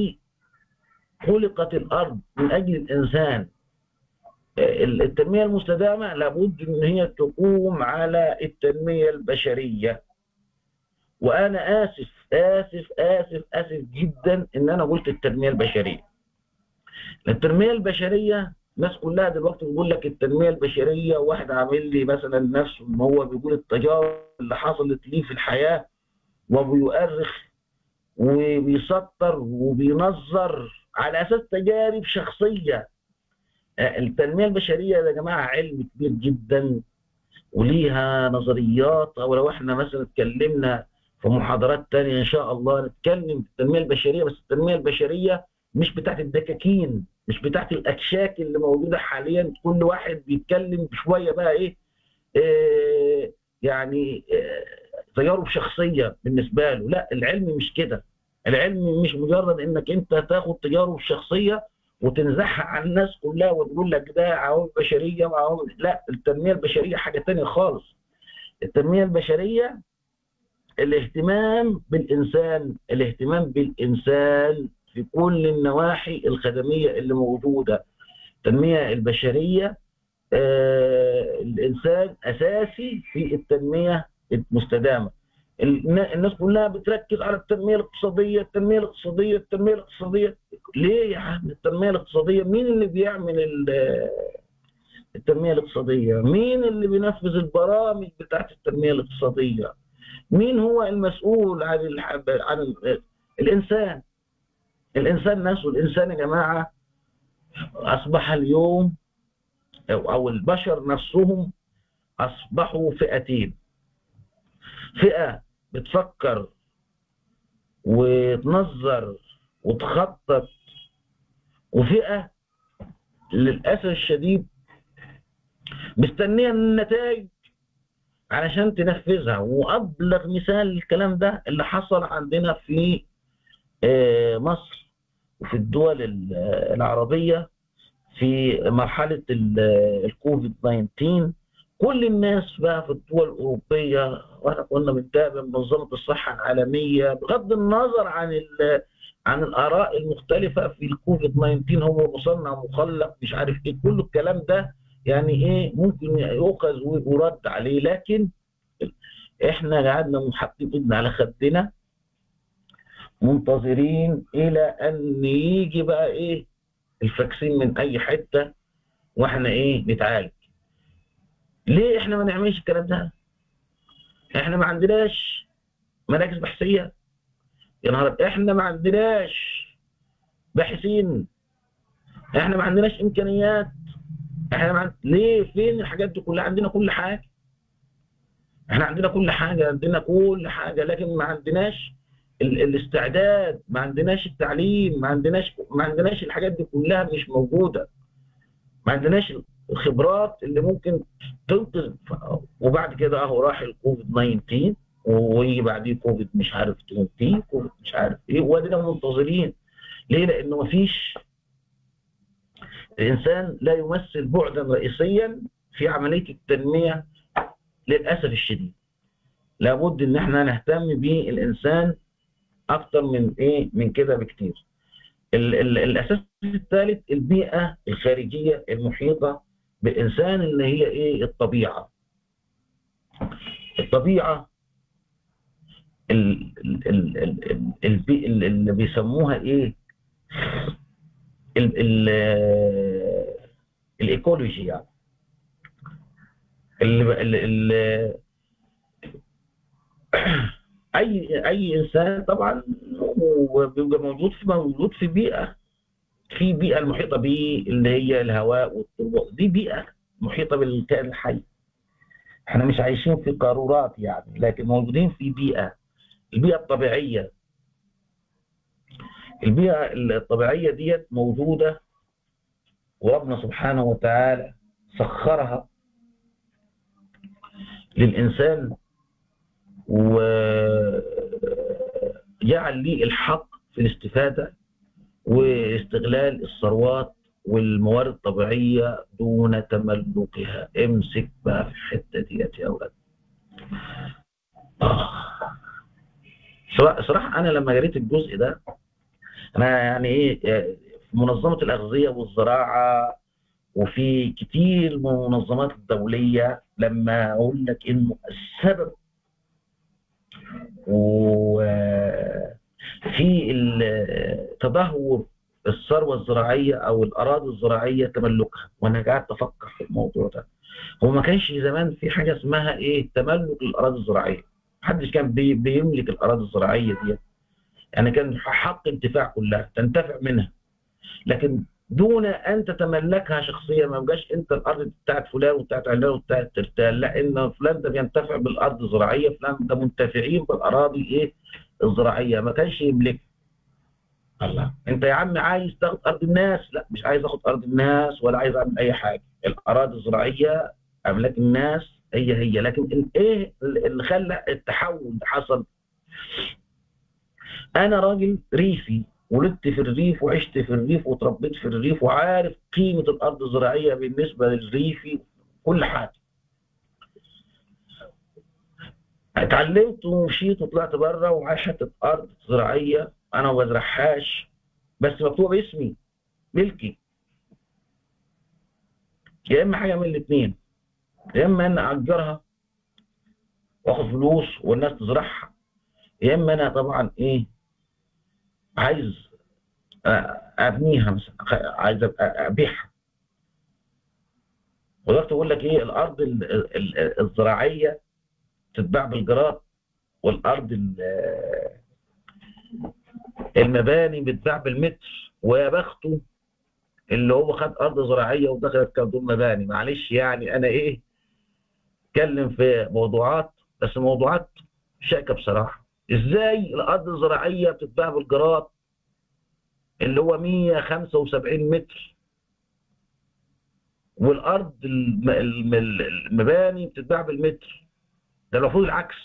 خلقت الأرض من أجل الإنسان التنمية المستدامة لابد أن هي تقوم على التنمية البشرية وأنا آسف آسف آسف آسف جدا أن أنا قلت التنمية البشرية التنمية البشرية الناس كلها دلوقتي بيقول لك التنمية البشرية واحد عامل لي مثلا نفسه ان هو بيقول التجارب اللي حصلت ليه في الحياة وبيؤرخ وبيسطر وبينظر على اساس تجارب شخصية التنمية البشرية يا جماعة علم كبير جدا وليها نظريات او لو احنا مثلا اتكلمنا في محاضرات تانية ان شاء الله نتكلم في التنمية البشرية بس التنمية البشرية مش بتاعت الدكاكين مش بتاعت الاكشاك اللي موجوده حاليا كل واحد بيتكلم بشويه بقى ايه, إيه يعني إيه تجارب شخصيه بالنسبه له لا العلم مش كده العلم مش مجرد انك انت تاخد تجارب شخصيه وتنزعها عن الناس كلها وتقول لك ده عوامل بشريه وعوامل لا التنميه البشريه حاجه ثانيه خالص التنميه البشريه الاهتمام بالانسان الاهتمام بالانسان في كل النواحي الخدمية اللي موجودة التنمية البشرية آه الإنسان أساسي في التنمية المستدامة الناس كلها بتركز على التنمية الاقتصادية التنمية الاقتصادية التنمية الاقتصادية ليه يا عم التنمية الاقتصادية مين اللي بيعمل التنمية الاقتصادية مين اللي بينفذ البرامج بتاعت التنمية الاقتصادية مين هو المسؤول عن عن الإنسان الإنسان نفسه الإنسان يا جماعة أصبح اليوم أو البشر نفسهم أصبحوا فئتين فئة بتفكر وتنظر وتخطط وفئة للأسف الشديد مستنية النتائج علشان تنفذها وأبلغ مثال الكلام ده اللي حصل عندنا في مصر وفي الدول العربية في مرحلة الكوفيد 19 كل الناس بقى في الدول الأوروبية واحنا كنا بنتابع منظمة الصحة العالمية بغض النظر عن عن الآراء المختلفة في الكوفيد 19 هو مصنع مخلق مش عارف ايه كل الكلام ده يعني ايه ممكن يؤخذ ويرد عليه لكن احنا قعدنا حاطين ايدنا على خدنا منتظرين الى ان يجي بقى ايه الفاكسين من اي حته واحنا ايه نتعالج ليه احنا ما نعملش الكلام ده احنا ما عندناش مراكز بحثيه يا نهار احنا ما عندناش باحثين احنا ما عندناش امكانيات احنا ما عند... ليه فين الحاجات دي كلها عندنا كل حاجه احنا عندنا كل حاجه عندنا كل حاجه لكن ما عندناش ال- الاستعداد ما عندناش التعليم ما عندناش ما عندناش الحاجات دي كلها مش موجوده ما عندناش الخبرات اللي ممكن تنقذ وبعد كده اهو راح الكوفيد 19 ويجي بعديه كوفيد مش عارف 20 كوفيد مش عارف ايه وادينا منتظرين ليه؟ لانه مفيش الانسان لا يمثل بعدا رئيسيا في عمليه التنميه للاسف الشديد لابد ان احنا نهتم بالانسان اكتر من ايه من كده بكتير ال ال الاساس الثالث البيئه الخارجيه المحيطه بالانسان اللي هي ايه الطبيعه الطبيعه ال ال ال ال ال البي- ال- اللي بيسموها ايه ال ال الايكولوجي يعني ال ال ال اي اي انسان طبعا هو بيبقى موجود في موجود في بيئه في بيئه المحيطه به اللي هي الهواء والتربه دي بيئه محيطه بالكائن الحي احنا مش عايشين في قارورات يعني لكن موجودين في بيئه البيئه الطبيعيه البيئه الطبيعيه ديت موجوده وربنا سبحانه وتعالى سخرها للانسان وجعل لي الحق في الاستفادة واستغلال الثروات والموارد الطبيعية دون تملكها امسك بقى في الحتة ديت يا أولاد آه. صراحة صراحة أنا لما قريت الجزء ده أنا يعني إيه آه، في منظمة الأغذية والزراعة وفي كتير من المنظمات الدولية لما أقول لك إنه السبب وفي ال- تدهور الثروة الزراعية أو الأراضي الزراعية تملكها وأنا قاعد أفكر في الموضوع ده هو ما كانش زمان في حاجة اسمها إيه تملك الأراضي الزراعية محدش كان بي- بيملك الأراضي الزراعية دي يعني كان حق انتفاع كلها تنتفع منها لكن دون ان تتملكها شخصيا ما يبقاش انت الارض بتاعت فلان وبتاعت علان وبتاعت ترتال لا ان فلان ده بينتفع بالارض الزراعيه فلان ده منتفعين بالاراضي ايه الزراعيه ما كانش يملك الله انت يا عم عايز تاخد ارض الناس لا مش عايز اخد ارض الناس ولا عايز اعمل اي حاجه الاراضي الزراعيه املاك الناس هي هي لكن ال- ايه اللي خلى التحول اللي حصل انا راجل ريفي ولدت في الريف وعشت في الريف وتربيت في الريف وعارف قيمة الأرض الزراعية بالنسبة للريفي كل حاجة اتعلمت ومشيت وطلعت بره ومعايا حتة أرض زراعية أنا ما بزرعهاش بس مكتوبة باسمي ملكي يا إما حاجة من الاتنين يا إما أنا أأجرها وآخد فلوس والناس تزرعها يا إما أنا طبعا إيه عايز ابنيها مثلا عايز أبقى- ابيعها وقدرت اقول لك ايه الارض ال- ال- ال- الزراعيه تتباع بالجراد والارض ال- المباني بتتباع بالمتر ويا بخته اللي هو خد ارض زراعيه ودخلت كدور مباني معلش يعني انا ايه اتكلم في موضوعات بس موضوعات شائكه بصراحه ازاي الارض الزراعيه بتتباع بالجراد اللي هو 175 متر والارض الم- الم- المباني بتتباع بالمتر ده المفروض العكس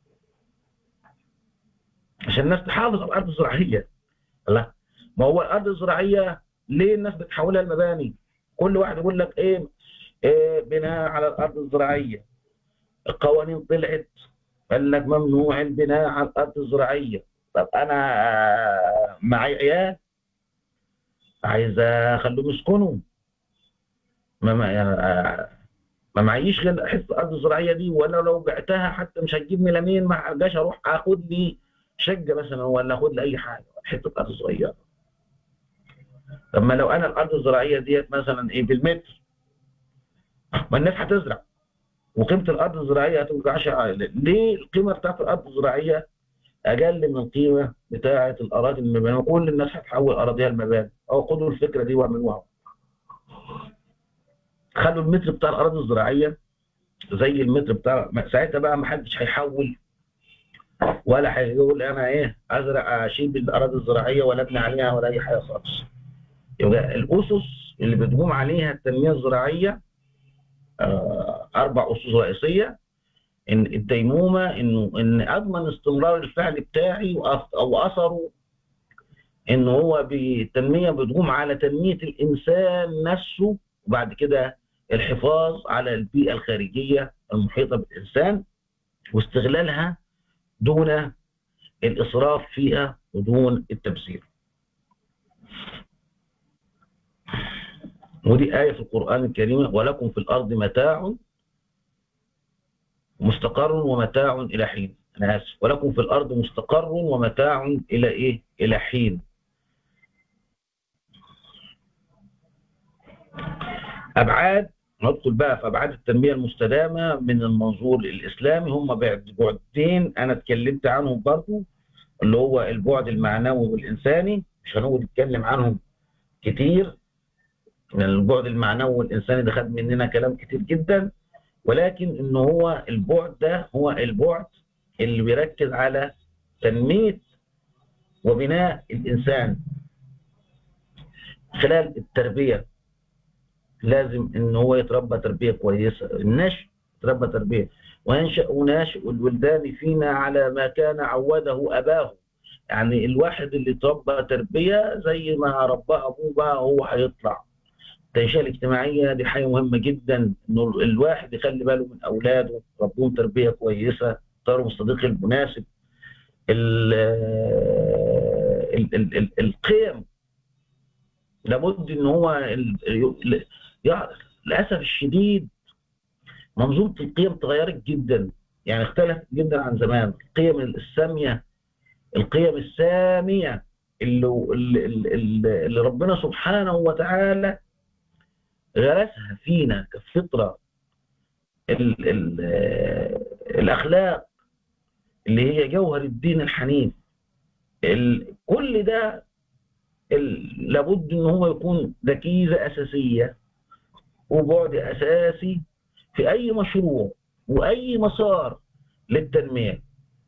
عشان الناس تحافظ على الارض الزراعيه لا ما هو الارض الزراعيه ليه الناس بتحولها لمباني كل واحد يقول لك ايه, إيه بناء على الارض الزراعيه القوانين طلعت قال لك ممنوع البناء على الارض الزراعيه طب انا آه، معي عيال عايز اخليهم يسكنوا ما ما ما معيش غير حته الارض الزراعيه دي ولا لو بعتها حتى مش هتجيب ملامين ما جاش اروح اخد لي شقه مثلا ولا اخد لي اي حاجه حته ارض صغيره طب ما لو انا الارض الزراعيه ديت مثلا ايه بالمتر ما الناس هتزرع وقيمه الارض الزراعيه هتبقى 10 ليه القيمه بتاعت الارض الزراعيه اقل من القيمه بتاعه الاراضي المبانيه وكل الناس هتحول اراضيها لمباني او خدوا الفكره دي واعملوها خلوا المتر بتاع الاراضي الزراعيه زي المتر بتاع ساعتها بقى ما حدش هيحول ولا هيقول انا ايه ازرع اشيل الاراضي الزراعيه ولا ابني عليها ولا اي حاجه خالص يبقى الاسس اللي بتقوم عليها التنميه الزراعيه آه، اربع اسس رئيسيه ان الديمومه انه ان اضمن استمرار الفعل بتاعي وأث- او اثره ان هو بالتنميه بتقوم على تنميه الانسان نفسه وبعد كده الحفاظ على البيئه الخارجيه المحيطه بالانسان واستغلالها دون الاسراف فيها ودون التبذير. ودي آية في القرآن الكريم ولكم في الأرض متاع مستقر ومتاع إلى حين أنا آسف ولكم في الأرض مستقر ومتاع إلى إيه؟ إلى حين أبعاد ندخل بقى في أبعاد التنمية المستدامة من المنظور الإسلامي هم بعد بعدين أنا اتكلمت عنهم برضو اللي هو البعد المعنوي والإنساني مش هنقعد نتكلم عنهم كتير من البعد المعنوي والإنساني ده خد مننا كلام كتير جدا ولكن إن هو البعد ده هو البعد اللي بيركز على تنمية وبناء الإنسان خلال التربية لازم إن هو يتربى تربية كويسة النشء يتربى تربية وينشأ ناشئ الولدان فينا على ما كان عوده أباه يعني الواحد اللي تربى تربية زي ما رباه أبوه بقى هو هيطلع التنشئة الاجتماعية دي حاجة مهمة جدا إنه الواحد يخلي باله من أولاده ربهم تربية كويسة اختاروا الصديق المناسب ال ال ال ال القيم لابد ان هو ال- ال- يع- للاسف الشديد منظومه القيم تغيرت جدا يعني اختلفت جدا عن زمان القيم الساميه القيم الساميه اللي, اللي, اللي اللي ربنا سبحانه وتعالى غرسها فينا كفطره ال ال الاخلاق اللي هي جوهر الدين الحنيف ال- كل ده ال- لابد ان هو يكون ركيزه اساسيه وبعد اساسي في اي مشروع واي مسار للتنميه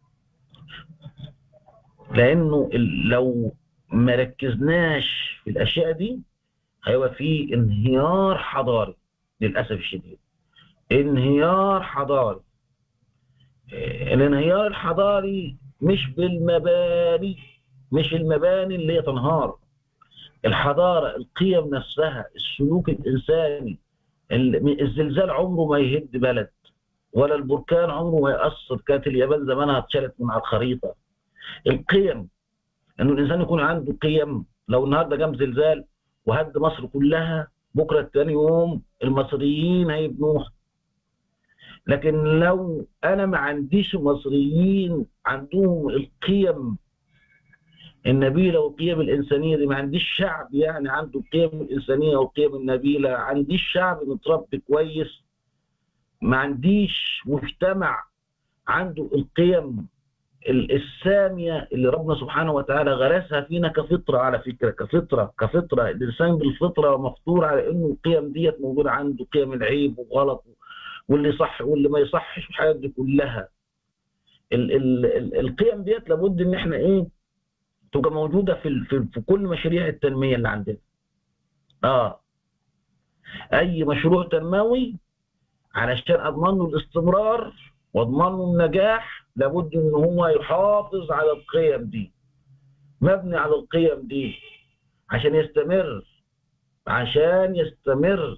لانه ال- لو ما ركزناش في الاشياء دي هيبقى في انهيار حضاري للاسف الشديد انهيار حضاري إيه، الانهيار الحضاري مش بالمباني مش المباني اللي هي تنهار الحضارة القيم نفسها السلوك الإنساني ال- الزلزال عمره ما يهد بلد ولا البركان عمره ما يأثر كانت اليابان زمانها اتشالت من على الخريطة القيم انه الانسان يكون عنده قيم لو النهارده جام زلزال وهد مصر كلها بكره تاني يوم المصريين هيبنوها لكن لو انا ما عنديش مصريين عندهم القيم النبيله والقيم الانسانيه دي ما عنديش شعب يعني عنده القيم الانسانيه والقيم النبيله عنديش شعب متربي كويس ما عنديش مجتمع عنده القيم ال- الساميه اللي ربنا سبحانه وتعالى غرسها فينا كفطره على فكره كفطره كفطره الانسان بالفطره مفطور على انه القيم ديت موجوده عنده قيم العيب والغلط واللي صح واللي ما يصحش والحاجات دي كلها ال ال ال القيم ديت لابد ان احنا ايه تبقى موجوده في ال- في, في كل مشاريع التنميه اللي عندنا اه اي مشروع تنموي علشان اضمن له الاستمرار واضمن له النجاح لابد ان هو يحافظ على القيم دي مبني على القيم دي عشان يستمر عشان يستمر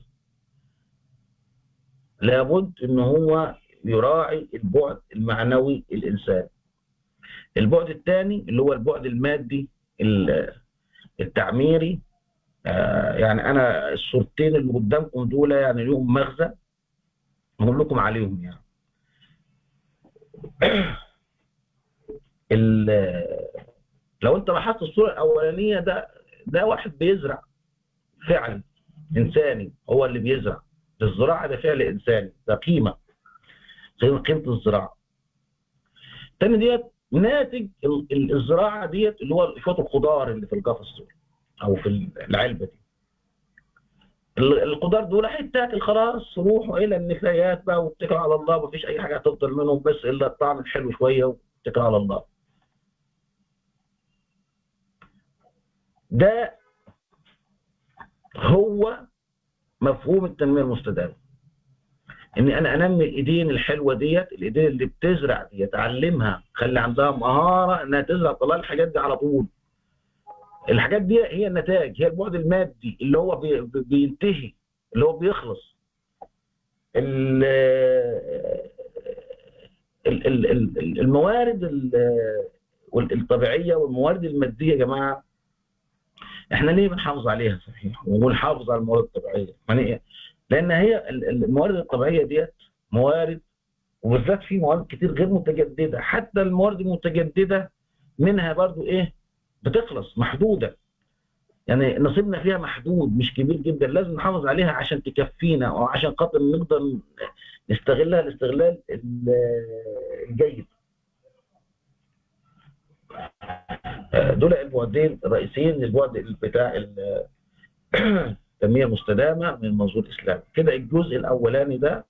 لابد ان هو يراعي البعد المعنوي الانساني البعد الثاني اللي هو البعد المادي ال- التعميري آه، يعني انا الصورتين اللي قدامكم دول يعني ليهم مغزى هقول لكم عليهم يعني ال- لو انت لاحظت الصوره الاولانيه ده ده واحد بيزرع فعل انساني هو اللي بيزرع الزراعه ده فعل انساني ده قيمه قيمه قيمه الزراعه الثاني ديت ناتج ال- ال- الزراعه ديت اللي هو شويه الخضار اللي في القفص دول او في العلبه دي ال- الخضار دول هيتاكل خلاص روحوا الى النفايات بقى واتكلوا على الله مفيش اي حاجه هتفضل منهم بس الا الطعم الحلو شويه واتكلوا على الله ده هو مفهوم التنميه المستدامه اني انا انمي الايدين الحلوه ديت الايدين اللي بتزرع ديت اعلمها خلي عندها مهاره انها تزرع طلع الحاجات دي على طول الحاجات دي هي النتائج هي البعد المادي اللي هو بي- بي- بينتهي اللي هو بيخلص ال- ال- ال- ال- الموارد ال- وال- الطبيعيه والموارد الماديه يا جماعه احنا ليه بنحافظ عليها صحيح ونحافظ على الموارد الطبيعيه يعني لان هي ال- ال- الموارد الطبيعيه ديت موارد وبالذات في موارد كتير غير متجدده حتى الموارد المتجدده منها برضو ايه بتخلص محدوده يعني نصيبنا فيها محدود مش كبير جدا لازم نحافظ عليها عشان تكفينا او عشان خاطر نقدر نستغلها الاستغلال ال- الجيد دول البعدين الرئيسيين للبعد بتاع ال- التنميه المستدامه من منظور اسلامي كده الجزء الاولاني ده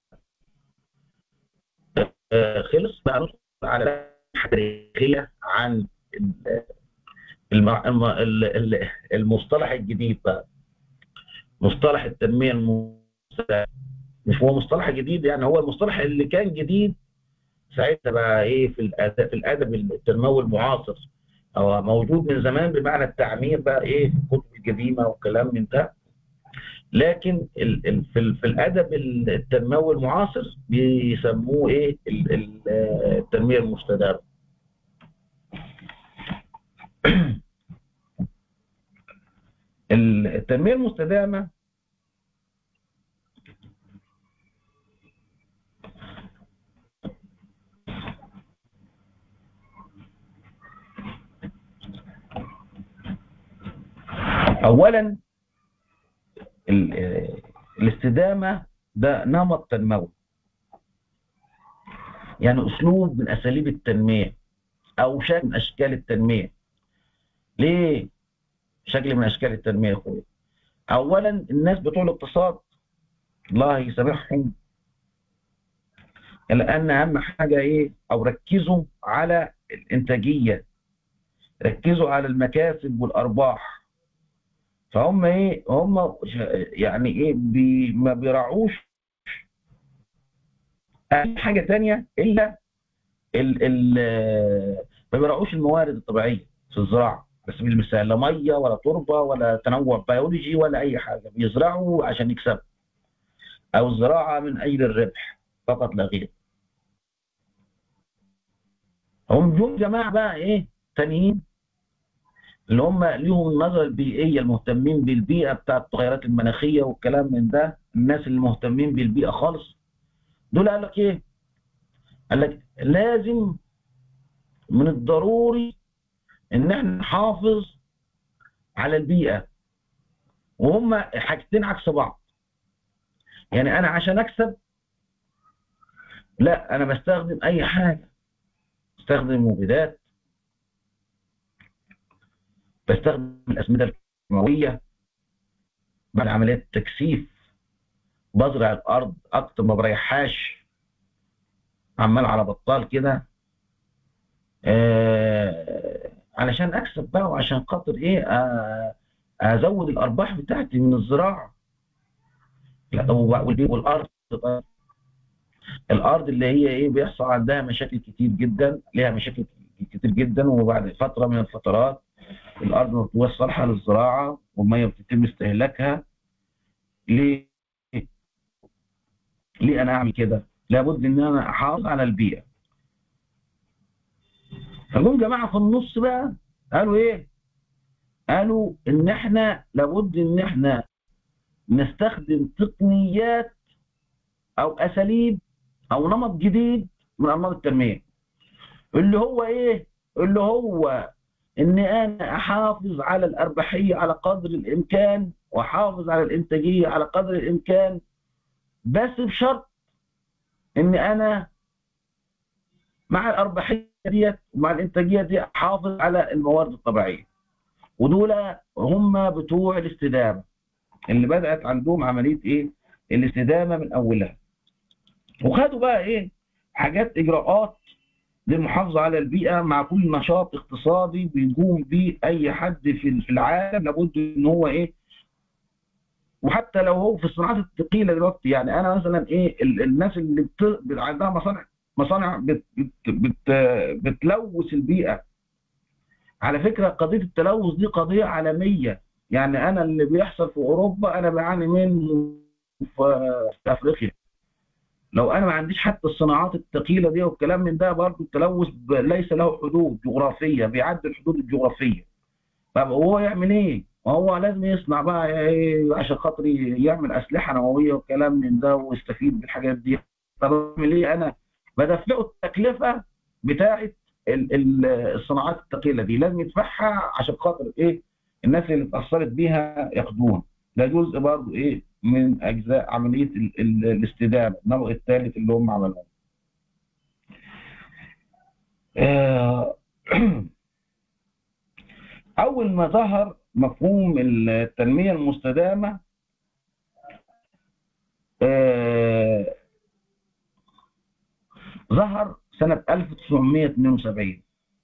آه، خلص بقى ندخل على تاريخيه عن ال- الم- الم- ال- ال- المصطلح الجديد بقى مصطلح التنميه المستدامه مش هو مصطلح جديد يعني هو المصطلح اللي كان جديد ساعتها بقى ايه في الادب في الادب التنموي المعاصر هو موجود من زمان بمعنى التعمير بقى ايه في الكتب القديمه والكلام من ده لكن ال ال في, ال في الادب التنموي المعاصر بيسموه ايه ال ال التنميه المستدامه التنميه المستدامه اولا ال- الاستدامه ده نمط تنموي يعني اسلوب من اساليب التنميه او شكل من اشكال التنميه ليه شكل من اشكال التنميه يا اخويا اولا الناس بتوع الاقتصاد الله يسامحهم لان اهم حاجه ايه او ركزوا على الانتاجيه ركزوا على المكاسب والارباح فهم ايه هم يعني ايه بي ما بيراعوش اي حاجه تانية الا ال ال ما بيراعوش الموارد الطبيعيه في الزراعه على سبيل المثال لا ميه ولا تربه ولا تنوع بيولوجي ولا اي حاجه بيزرعوا عشان يكسبوا او الزراعه من اجل الربح فقط لا غير هم دول جماعه بقى ايه تانيين اللي هم ليهم النظرة البيئية المهتمين بالبيئة بتاع التغيرات المناخية والكلام من ده الناس اللي مهتمين بالبيئة خالص دول قال لك ايه قال لك لازم من الضروري ان احنا نحافظ على البيئة وهم حاجتين عكس بعض يعني انا عشان اكسب لا انا بستخدم اي حاجة بستخدم مبيدات بستخدم الأسمدة الكيماوية بعد عمليات التكثيف بزرع الأرض أكتر ما بريحهاش عمال على بطال كده آه علشان أكسب بقى وعشان خاطر إيه آه أزود الأرباح بتاعتي من الزراعة لا والأرض الأرض اللي هي إيه بيحصل عندها مشاكل كتير جدا ليها مشاكل كتير جدا وبعد فترة من الفترات الارض ما بتبقاش صالحه للزراعه والميه بتتم استهلاكها ليه؟ ليه انا اعمل كده؟ لابد ان انا احافظ على البيئه. فجم جماعه في النص بقى قالوا ايه؟ قالوا ان احنا لابد ان احنا نستخدم تقنيات او اساليب او نمط جديد من انماط التنميه. اللي هو ايه؟ اللي هو ان انا احافظ على الارباحيه على قدر الامكان واحافظ على الانتاجيه على قدر الامكان بس بشرط ان انا مع الارباحيه ديت ومع الانتاجيه دي احافظ على الموارد الطبيعيه ودول هم بتوع الاستدامه اللي بدات عندهم عمليه ايه الاستدامه من اولها وخدوا بقى ايه حاجات اجراءات للمحافظه على البيئه مع كل نشاط اقتصادي بيقوم به اي حد في في العالم لابد ان هو ايه وحتى لو هو في الصناعات الثقيله دلوقتي يعني انا مثلا ايه ال- الناس اللي بت... عندها مصانع مصانع بت... بت... بت... بتلوث البيئه على فكره قضيه التلوث دي قضيه عالميه يعني انا اللي بيحصل في اوروبا انا بعاني منه في في افريقيا لو انا ما عنديش حتى الصناعات الثقيله دي والكلام من ده برضه التلوث ب- ليس له حدود جغرافيه بيعدي الحدود الجغرافيه طب هو يعمل ايه؟ هو لازم يصنع بقى ايه عشان خاطر يعمل اسلحه نوويه والكلام من ده ويستفيد بالحاجات دي طب اعمل ايه انا؟ بدفعه التكلفه بتاعه ال- ال- الصناعات الثقيله دي لازم يدفعها عشان خاطر ايه؟ الناس اللي اتاثرت بيها ياخدوها ده جزء برضه ايه من اجزاء عمليه ال- ال- الاستدامه النمط الثالث اللي هم عملوه. آه، اول ما ظهر مفهوم التنميه المستدامه آه، ظهر سنه 1972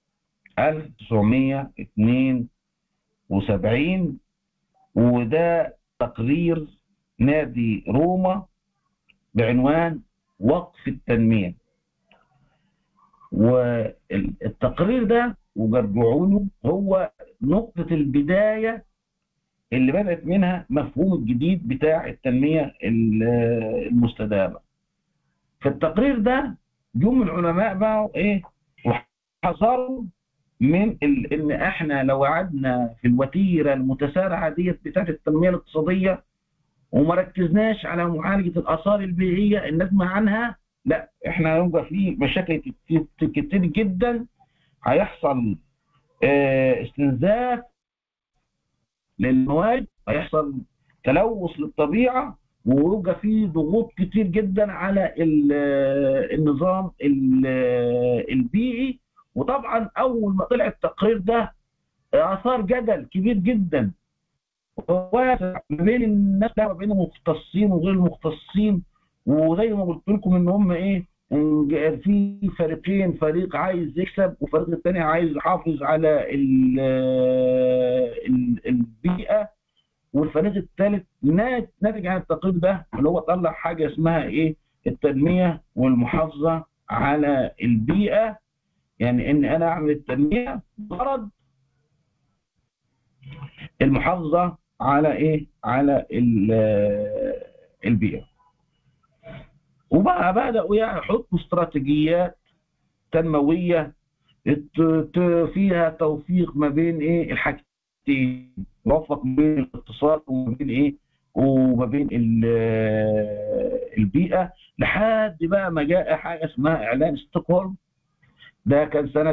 1972 وده تقرير نادي روما بعنوان وقف التنمية والتقرير ده وبرجعوا له هو نقطة البداية اللي بدأت منها مفهوم الجديد بتاع التنمية ال- المستدامة في التقرير ده جم العلماء بقى ايه وحذروا من ال... ان احنا لو قعدنا في الوتيره المتسارعه ديت بتاعت التنميه الاقتصاديه وما ركزناش على معالجه الاثار البيئيه الناتجه عنها لا احنا هيبقى في مشاكل كتير كتير جدا هيحصل آه، استنزاف للمواد هيحصل تلوث للطبيعه ويبقى في ضغوط كتير جدا على ال- النظام ال- البيئي وطبعا اول ما طلع التقرير ده اثار جدل كبير جدا وواسع ما بين الناس ده بين المختصين وغير المختصين وزي ما قلت لكم ان هم ايه إن في فريقين فريق عايز يكسب وفريق الثاني عايز يحافظ على ال- ال- البيئه والفريق الثالث ناتج عن التقرير ده اللي هو طلع حاجه اسمها ايه التنميه والمحافظه على البيئه يعني ان انا اعمل التنميه غرض المحافظه على ايه على ال- البيئه وبقى بداوا يعني يحطوا استراتيجيات تنمويه ت- ت- فيها توفيق ما بين ايه الحاجتين يوفق ما بين الاقتصاد وما بين ايه وما بين ال- البيئه لحد بقى ما جاء حاجه اسمها اعلان ستوكهولم ده كان سنه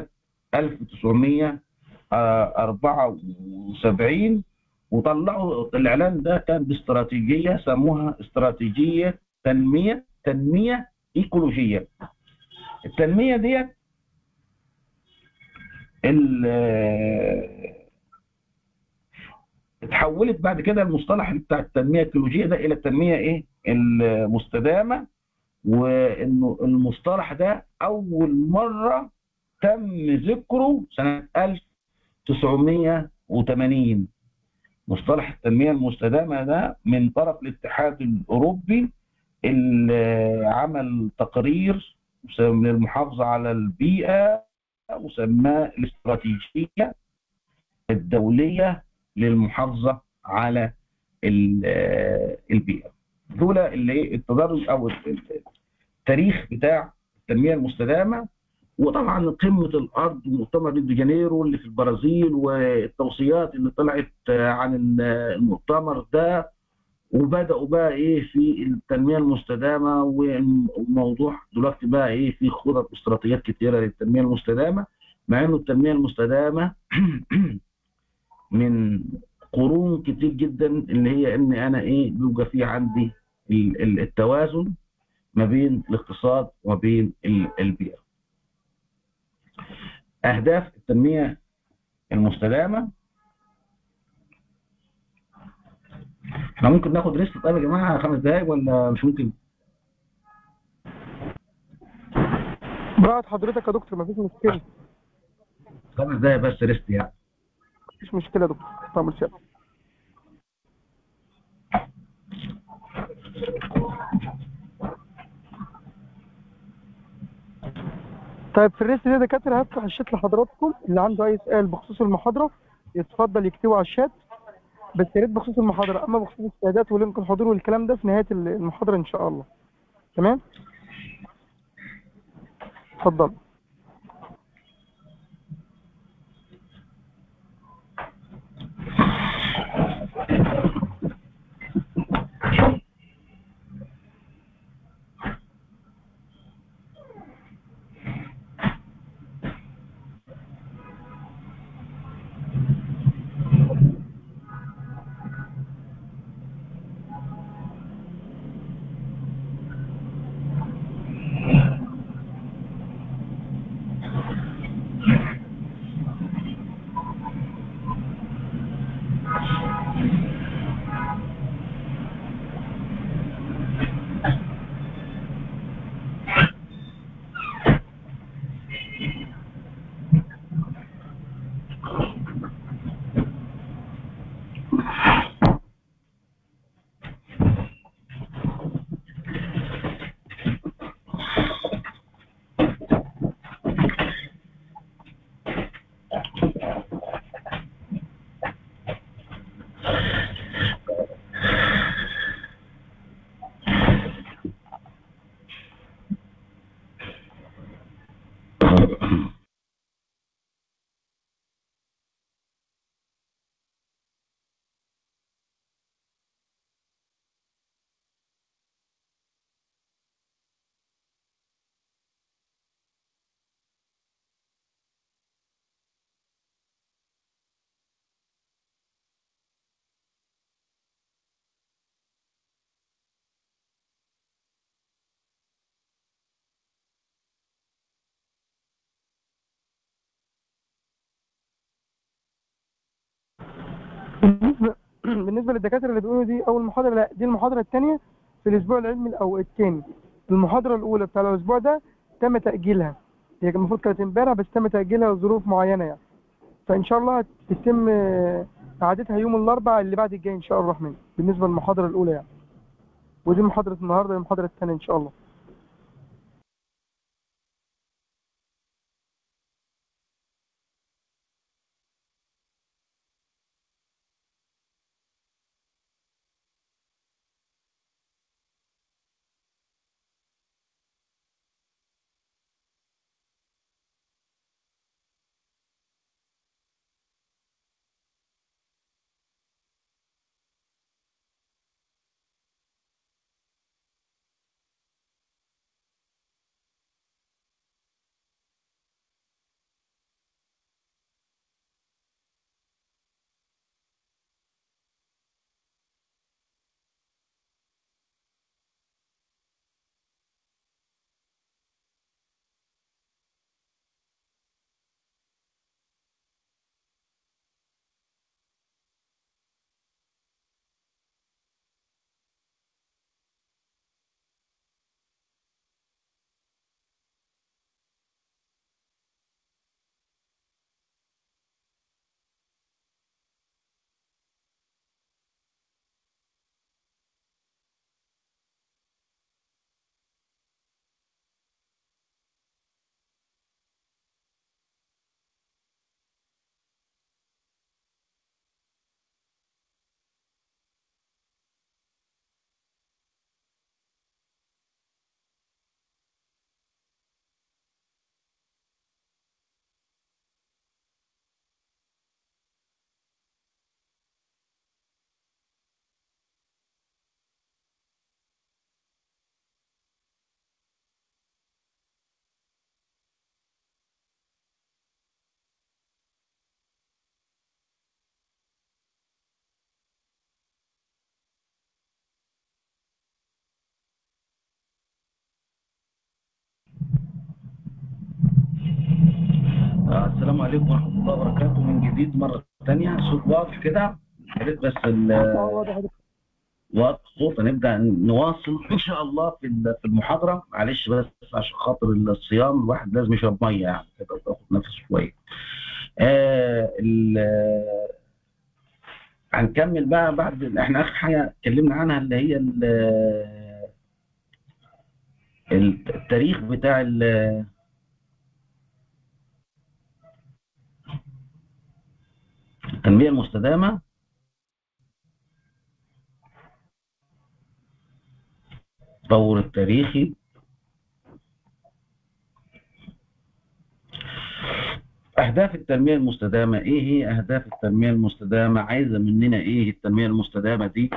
1974 وطلعوا الاعلان ده كان باستراتيجيه سموها استراتيجيه تنميه تنميه ايكولوجيه التنميه ديت ال- اتحولت بعد كده المصطلح بتاع التنميه الايكولوجيه ده الى التنميه ايه المستدامه وانه المصطلح ده اول مره تم ذكره سنه 1980 مصطلح التنميه المستدامه ده من طرف الاتحاد الاوروبي اللي عمل تقرير من المحافظه على البيئه وسماه الاستراتيجيه الدوليه للمحافظه على ال- البيئه دول اللي إيه التدرج او التاريخ بتاع التنميه المستدامه وطبعا قمه الارض ومؤتمر ريو دي جانيرو اللي في البرازيل والتوصيات اللي طلعت عن المؤتمر ده وبداوا بقى ايه في التنميه المستدامه والموضوع دلوقتي بقى ايه في خطط واستراتيجيات كتيره للتنميه المستدامه مع انه التنميه المستدامه من قرون كتير جدا اللي هي ان انا ايه بيبقى في عندي ال- ال- التوازن ما بين الاقتصاد وما بين ال- البيئه. اهداف التنميه المستدامه احنا ممكن ناخد ريست طيب يا جماعه خمس دقايق ولا مش ممكن؟ براحة حضرتك يا دكتور مفيش مشكلة خمس دقايق بس ريست يعني مفيش مشكلة يا دكتور طب شاء طيب في الريست دي يا دكاترة هفتح الشات لحضراتكم اللي عنده أي سؤال بخصوص المحاضرة يتفضل يكتبه على الشات بس يا ريت بخصوص المحاضرة أما بخصوص الشهادات ولينك الحضور والكلام ده في نهاية المحاضرة إن شاء الله تمام؟ اتفضل بالنسبة بالنسبة للدكاترة اللي بيقولوا دي أول محاضرة لا دي المحاضرة الثانية في الأسبوع العلمي أو الثاني المحاضرة الأولى بتاع الأسبوع ده تم تأجيلها هي كان المفروض كانت امبارح بس تم تأجيلها لظروف معينة يعني فإن شاء الله هتتم إعادتها يوم الأربعاء اللي بعد الجاي إن شاء الله الرحمن بالنسبة للمحاضرة الأولى يعني ودي محاضرة النهاردة المحاضرة الثانية إن شاء الله السلام عليكم ورحمة الله وبركاته من جديد مرة ثانية صوت واضح كده يا ريت بس ال- آه، واضح يا دكتور. واقصد هنبدا نواصل ان شاء الله في ال- في المحاضره معلش بس عشان خاطر الصيام الواحد لازم يشرب ميه يعني كده تاخد نفس شويه آه ال- هنكمل بقى بعد احنا اخر حاجه اتكلمنا عنها اللي هي ال- التاريخ بتاع ال- التنميه المستدامه التطور التاريخي أهداف التنمية المستدامة إيه هي أهداف التنمية المستدامة عايزة مننا إيه التنمية المستدامة دي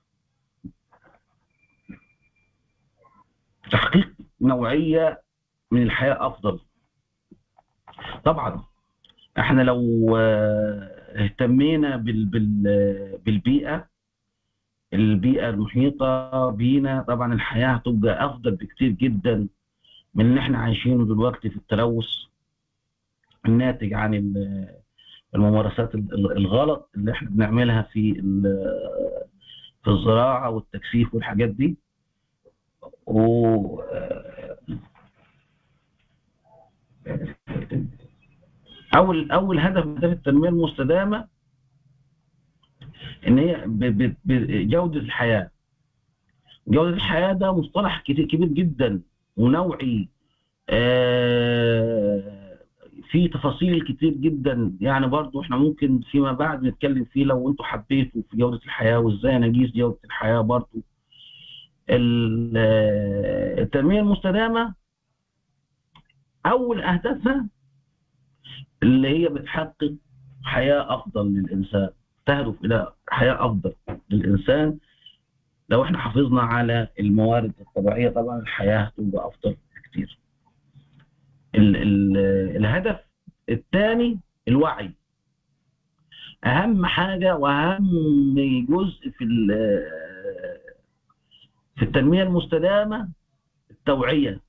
تحقيق نوعية من الحياة أفضل طبعا احنا لو آه، اهتمينا بال بال بالبيئة البيئة المحيطة بينا طبعا الحياة هتبقى أفضل بكتير جدا من اللي احنا عايشينه دلوقتي في التلوث الناتج عن ال- الممارسات ال- ال- الغلط اللي احنا بنعملها في ال- في الزراعة والتكثيف والحاجات دي و أول أول هدف من أهداف التنمية المستدامة ان هي ب- ب- ب- جوده الحياه جوده الحياه ده مصطلح كتير كبير جدا ونوعي آه، في تفاصيل كتير جدا يعني برضو احنا ممكن فيما بعد نتكلم فيه لو انتوا حبيتوا في جوده الحياه وازاي نقيس جوده الحياه برضو ال- آه، التنميه المستدامه اول اهدافها اللي هي بتحقق حياه افضل للانسان تهدف الى حياه افضل للانسان لو احنا حافظنا على الموارد الطبيعيه طبعا الحياه هتبقى افضل بكتير. ال ال الهدف الثاني الوعي. اهم حاجه واهم جزء في ال- في التنميه المستدامه التوعيه.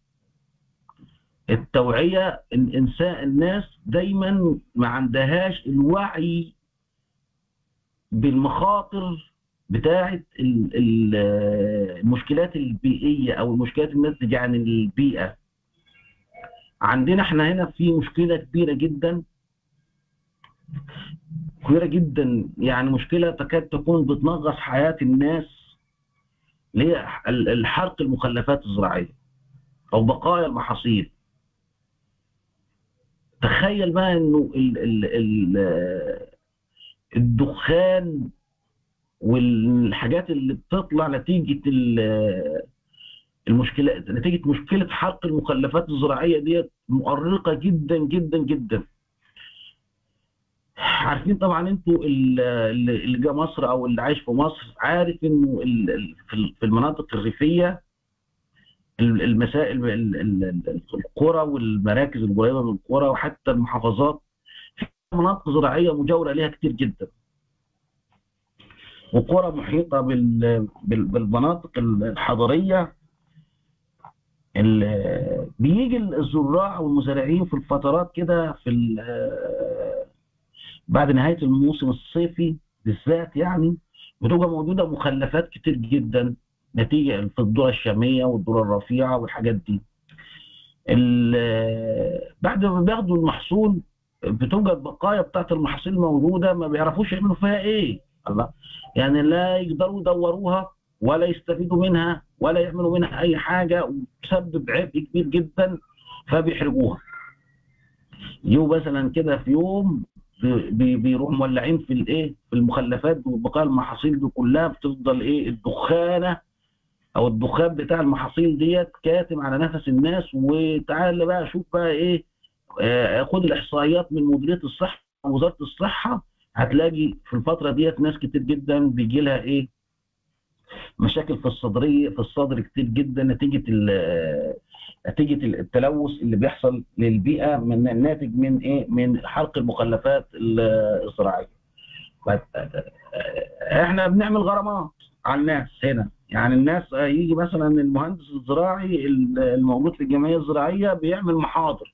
التوعيه الانسان الناس دايما ما عندهاش الوعي بالمخاطر بتاعه ال- ال- المشكلات البيئيه او المشكلات الناتجه عن البيئه عندنا احنا هنا في مشكله كبيره جدا كبيره جدا يعني مشكله تكاد تكون بتنغص حياه الناس اللي هي ال- الحرق المخلفات الزراعيه او بقايا المحاصيل تخيل بقى انه ال ال ال الدخان والحاجات اللي بتطلع نتيجة ال- المشكلة نتيجة مشكلة حرق المخلفات الزراعية ديت مؤرقة جدا جدا جدا عارفين طبعا انتوا ال- اللي اللي جه مصر او اللي عايش في مصر عارف انه ال- ال- في ال- في المناطق الريفية ال- المسائل ال- ال- ال- القرى والمراكز القريبة من القرى وحتى المحافظات في مناطق زراعية مجاورة ليها كتير جدا وقرى محيطة بال- بال- بالمناطق الحضرية ال- بيجي الزراع والمزارعين في الفترات كده في ال- بعد نهاية الموسم الصيفي بالذات يعني بتبقى موجودة مخلفات كتير جدا نتيجة في الذرة الشامية والذرة الرفيعة والحاجات دي ال- بعد ما بياخدوا المحصول بتبقى البقايا بتاعت المحاصيل موجودة ما بيعرفوش يعملوا فيها ايه الله يعني لا يقدروا يدوروها ولا يستفيدوا منها ولا يعملوا منها اي حاجه وتسبب عبء كبير جدا فبيحرقوها يجوا مثلا كده في يوم بي- بيروحوا مولعين في الايه في المخلفات وبقايا المحاصيل دي كلها بتفضل ايه الدخانه او الدخان بتاع المحاصيل ديت كاتم على نفس الناس وتعالى بقى شوف بقى ايه آه، خد الاحصائيات من مديريه الصحه وزاره الصحه هتلاقي في الفتره ديت ناس كتير جدا بيجي لها ايه مشاكل في الصدريه في الصدر كتير جدا نتيجه ال- نتيجه التلوث اللي بيحصل للبيئه من الناتج من ايه من حرق المخلفات ال- الزراعيه ف- احنا بنعمل غرامات على الناس هنا يعني الناس يجي مثلا المهندس الزراعي الموجود في الجمعيه الزراعيه بيعمل محاضر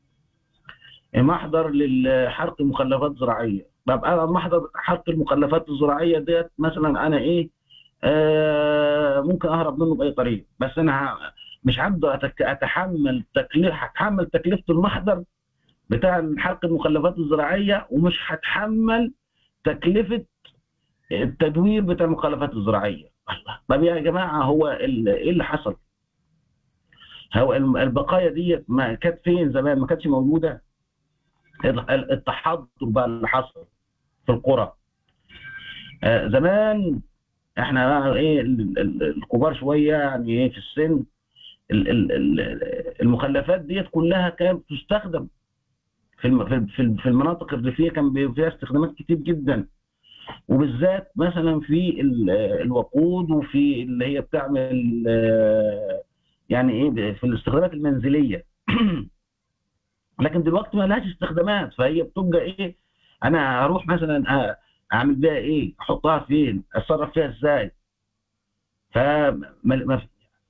محضر لحرق المخلفات الزراعيه طب انا محضر حرق المخلفات الزراعيه ديت مثلا انا ايه آه، ممكن اهرب منه باي طريقه بس انا ه- مش هقدر أتك- اتحمل تكلفه هتحمل تكلفه المحضر بتاع حرق المخلفات الزراعيه ومش هتحمل تكلفه التدوير بتاع المخلفات الزراعيه الله طب يا جماعه هو ال- ايه اللي حصل؟ هو الم- البقايا دي ما كانت فين زمان ما كانتش موجوده ال- ال- التحضر بقى اللي حصل في القرى آه، زمان احنا بقى ايه ال- ال- الكبار شويه يعني ايه في السن ال- ال- ال- المخلفات ديت كلها كانت تستخدم في الم- في في- في المناطق الريفيه كان بي- فيها استخدامات كتير جدا وبالذات مثلا في ال- الوقود وفي اللي هي بتعمل آه، يعني ايه في الاستخدامات المنزليه لكن دلوقتي ما لهاش استخدامات فهي بتبقى ايه انا هروح مثلا أ- اعمل بيها ايه احطها فين اتصرف فيها ازاي ف ال-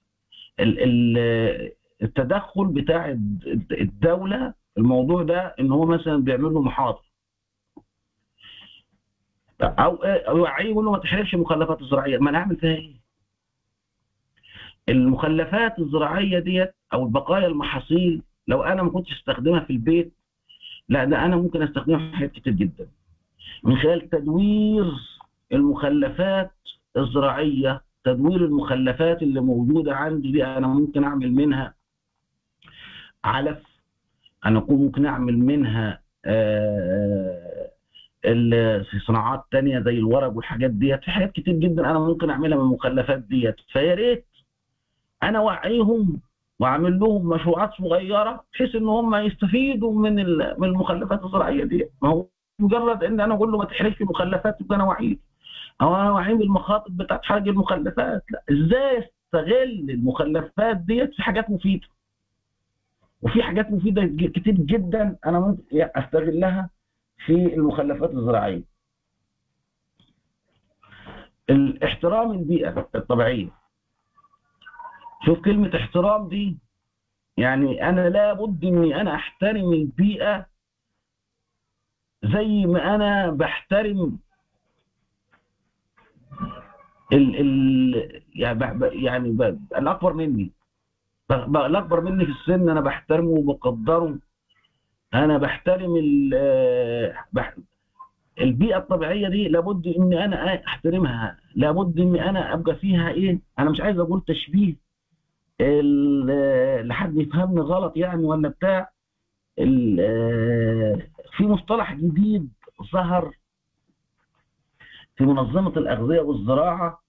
ال- التدخل بتاع الد- الدوله في الموضوع ده ان هو مثلا بيعمل له محاضر او او يوعيه يقول له ما تحرقش المخلفات الزراعيه ما انا اعمل فيها ايه المخلفات الزراعيه ديت او البقايا المحاصيل لو انا ما كنتش استخدمها في البيت لا ده انا ممكن استخدمها في حاجات كتير جدا من خلال تدوير المخلفات الزراعيه تدوير المخلفات اللي موجوده عندي دي انا ممكن اعمل منها علف انا أكون ممكن اعمل منها آه، ال- في صناعات تانية زي الورق والحاجات ديت في حاجات كتير جدا انا ممكن اعملها من المخلفات ديت فيا ريت انا اوعيهم واعمل لهم مشروعات صغيره بحيث ان هم يستفيدوا من ال- من المخلفات الزراعيه دي ما هو مجرد ان انا اقول له ما تحرقش مخلفات يبقى انا وعيه او انا وعيه بالمخاطر بتاعت حرق المخلفات لا ازاي استغل المخلفات ديت في حاجات مفيده وفي حاجات مفيده ج- كتير جدا انا ممكن استغلها في المخلفات الزراعيه الاحترام البيئه الطبيعيه شوف كلمه احترام دي يعني انا لابد اني انا احترم البيئه زي ما انا بحترم ال ال يعني ب- ب- يعني ب- الاكبر مني ب- ب- الاكبر مني في السن انا بحترمه وبقدره انا بحترم ال- آه، بح- البيئه الطبيعيه دي لابد اني انا احترمها لابد اني انا ابقى فيها ايه انا مش عايز اقول تشبيه ال- آه، لحد يفهمني غلط يعني ولا بتاع ال- آه، في مصطلح جديد ظهر في منظمة الأغذية والزراعة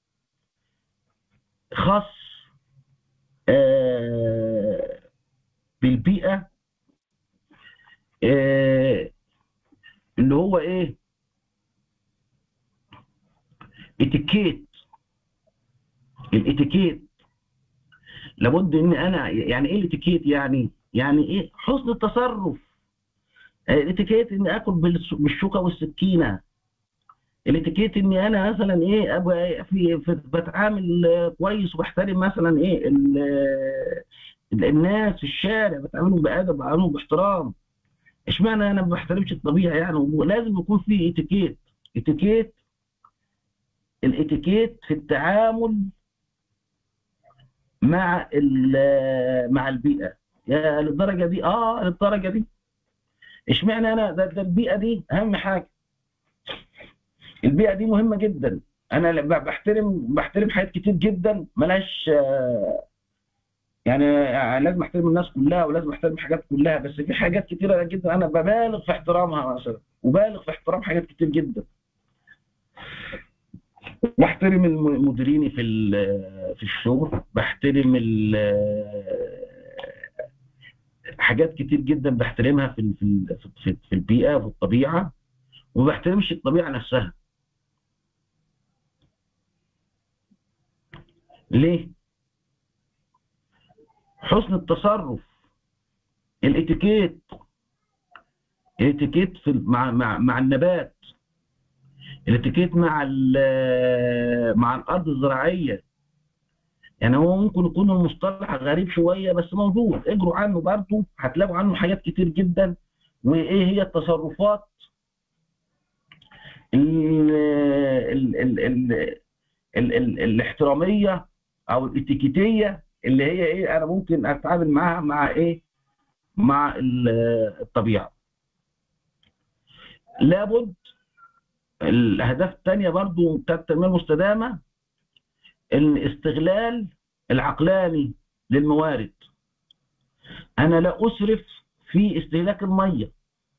خاص آه، بالبيئة آه، اللي هو ايه اتيكيت الاتيكيت لابد ان انا يعني ايه الاتيكيت يعني يعني ايه حسن التصرف آه، الاتيكيت اني اكل بالس- بالشوكه والسكينه الاتيكيت اني انا مثلا ايه ابقى في, في بتعامل آه، كويس وبحترم مثلا ايه ال- آه، الناس في الشارع بتعاملهم بادب بتعاملهم باحترام اشمعنى انا ما بحترمش الطبيعه يعني ولازم يكون في اتيكيت اتيكيت الاتيكيت في التعامل مع ال- مع البيئه يا للدرجه دي اه للدرجه دي اشمعنى انا ده, ده البيئه دي اهم حاجه البيئه دي مهمه جدا انا ل- بحترم بحترم حاجات كتير جدا ملهاش آه، يعني لازم احترم الناس كلها ولازم احترم الحاجات كلها بس في حاجات كتيره جدا انا ببالغ في احترامها مثلا وبالغ في احترام حاجات كتير جدا بحترم الم- مديريني في ال- في الشغل بحترم ال- حاجات كتير جدا بحترمها في ال- في ال- في في البيئه في الطبيعه وما بحترمش الطبيعه نفسها ليه حسن التصرف الاتيكيت الاتيكيت في مع مع مع النبات الاتيكيت مع ال- مع الارض الزراعيه يعني هو ممكن يكون المصطلح غريب شويه بس موجود اجروا عنه برضه هتلاقوا عنه حاجات كتير جدا وايه هي التصرفات ال ال ال ال ال ال الاحتراميه او الاتيكيتيه اللي هي ايه انا ممكن اتعامل معاها مع ايه مع ال- الطبيعه لابد الاهداف الثانيه برضو بتاعت التنميه المستدامه الاستغلال العقلاني للموارد انا لا اسرف في استهلاك الميه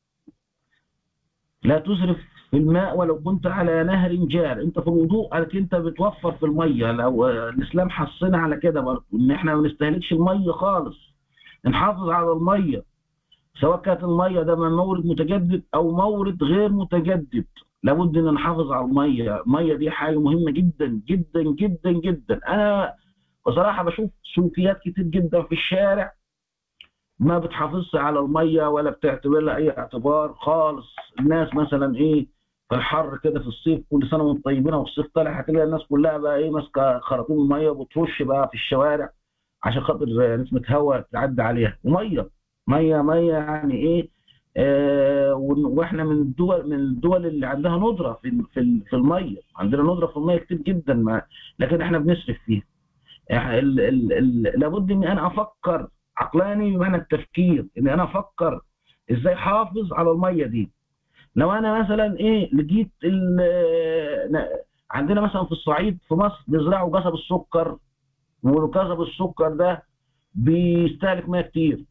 لا تسرف في الماء ولو كنت على نهر جار انت في الوضوء انك انت بتوفر في الميه لو الاسلام حصنا على كده برضه ان احنا ما نستهلكش الميه خالص نحافظ على الميه سواء كانت الميه ده من مورد متجدد او مورد غير متجدد لابد ان نحافظ على الميه الميه دي حاجه مهمه جدا جدا جدا جدا انا بصراحه بشوف سلوكيات كتير جدا في الشارع ما بتحافظش على الميه ولا بتعتبر لها اي اعتبار خالص الناس مثلا ايه في الحر كده في الصيف كل سنه وانتم طيبين والصيف طالع هتلاقي الناس كلها بقى ايه ماسكه خراطيم الميه وبترش بقى في الشوارع عشان خاطر نسمه هواء تعدي عليها وميه ميه ميه يعني ايه آه واحنا من الدول من الدول اللي عندها ندره في في في الميه عندنا ندره في الميه كتير جدا ما لكن احنا بنسرف فيها ال ال ال لابد ان انا افكر عقلاني بمعنى التفكير ان انا افكر ازاي احافظ على الميه دي لو انا مثلا ايه لقيت عندنا مثلا في الصعيد في مصر بيزرعوا قصب السكر وقصب السكر ده بيستهلك ميه كتير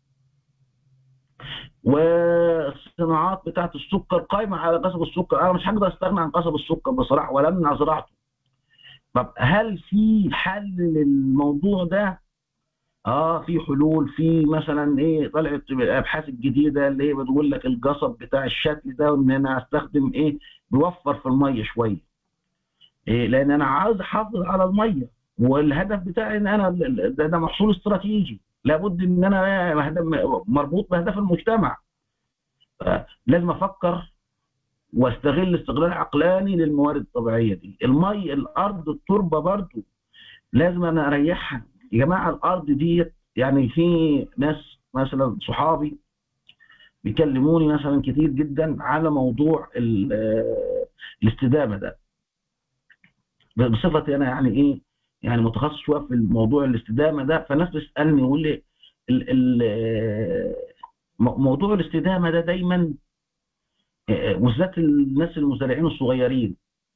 والصناعات بتاعت السكر قايمه على قصب السكر انا مش هقدر استغنى عن قصب السكر بصراحه ولا امنع زراعته طب هل في حل للموضوع ده اه في حلول في مثلا ايه طلعت الابحاث الجديده اللي هي بتقول لك القصب بتاع الشكل ده وان انا استخدم ايه بيوفر في الميه شويه إيه لان انا عاوز احافظ على الميه والهدف بتاعي ان انا ده, ده محصول استراتيجي لابد ان انا مربوط باهداف المجتمع لازم افكر واستغل استغلال عقلاني للموارد الطبيعيه دي المي الارض التربه برضو لازم انا اريحها يا جماعه الارض ديت يعني في ناس مثلا صحابي بيكلموني مثلا كتير جدا على موضوع الاستدامه ده بصفتي انا يعني ايه يعني متخصص شويه في الموضوع الاستدامه ده فالناس بتسالني يقول لي ال ال موضوع الاستدامه ده دايما وبالذات الناس المزارعين الصغيرين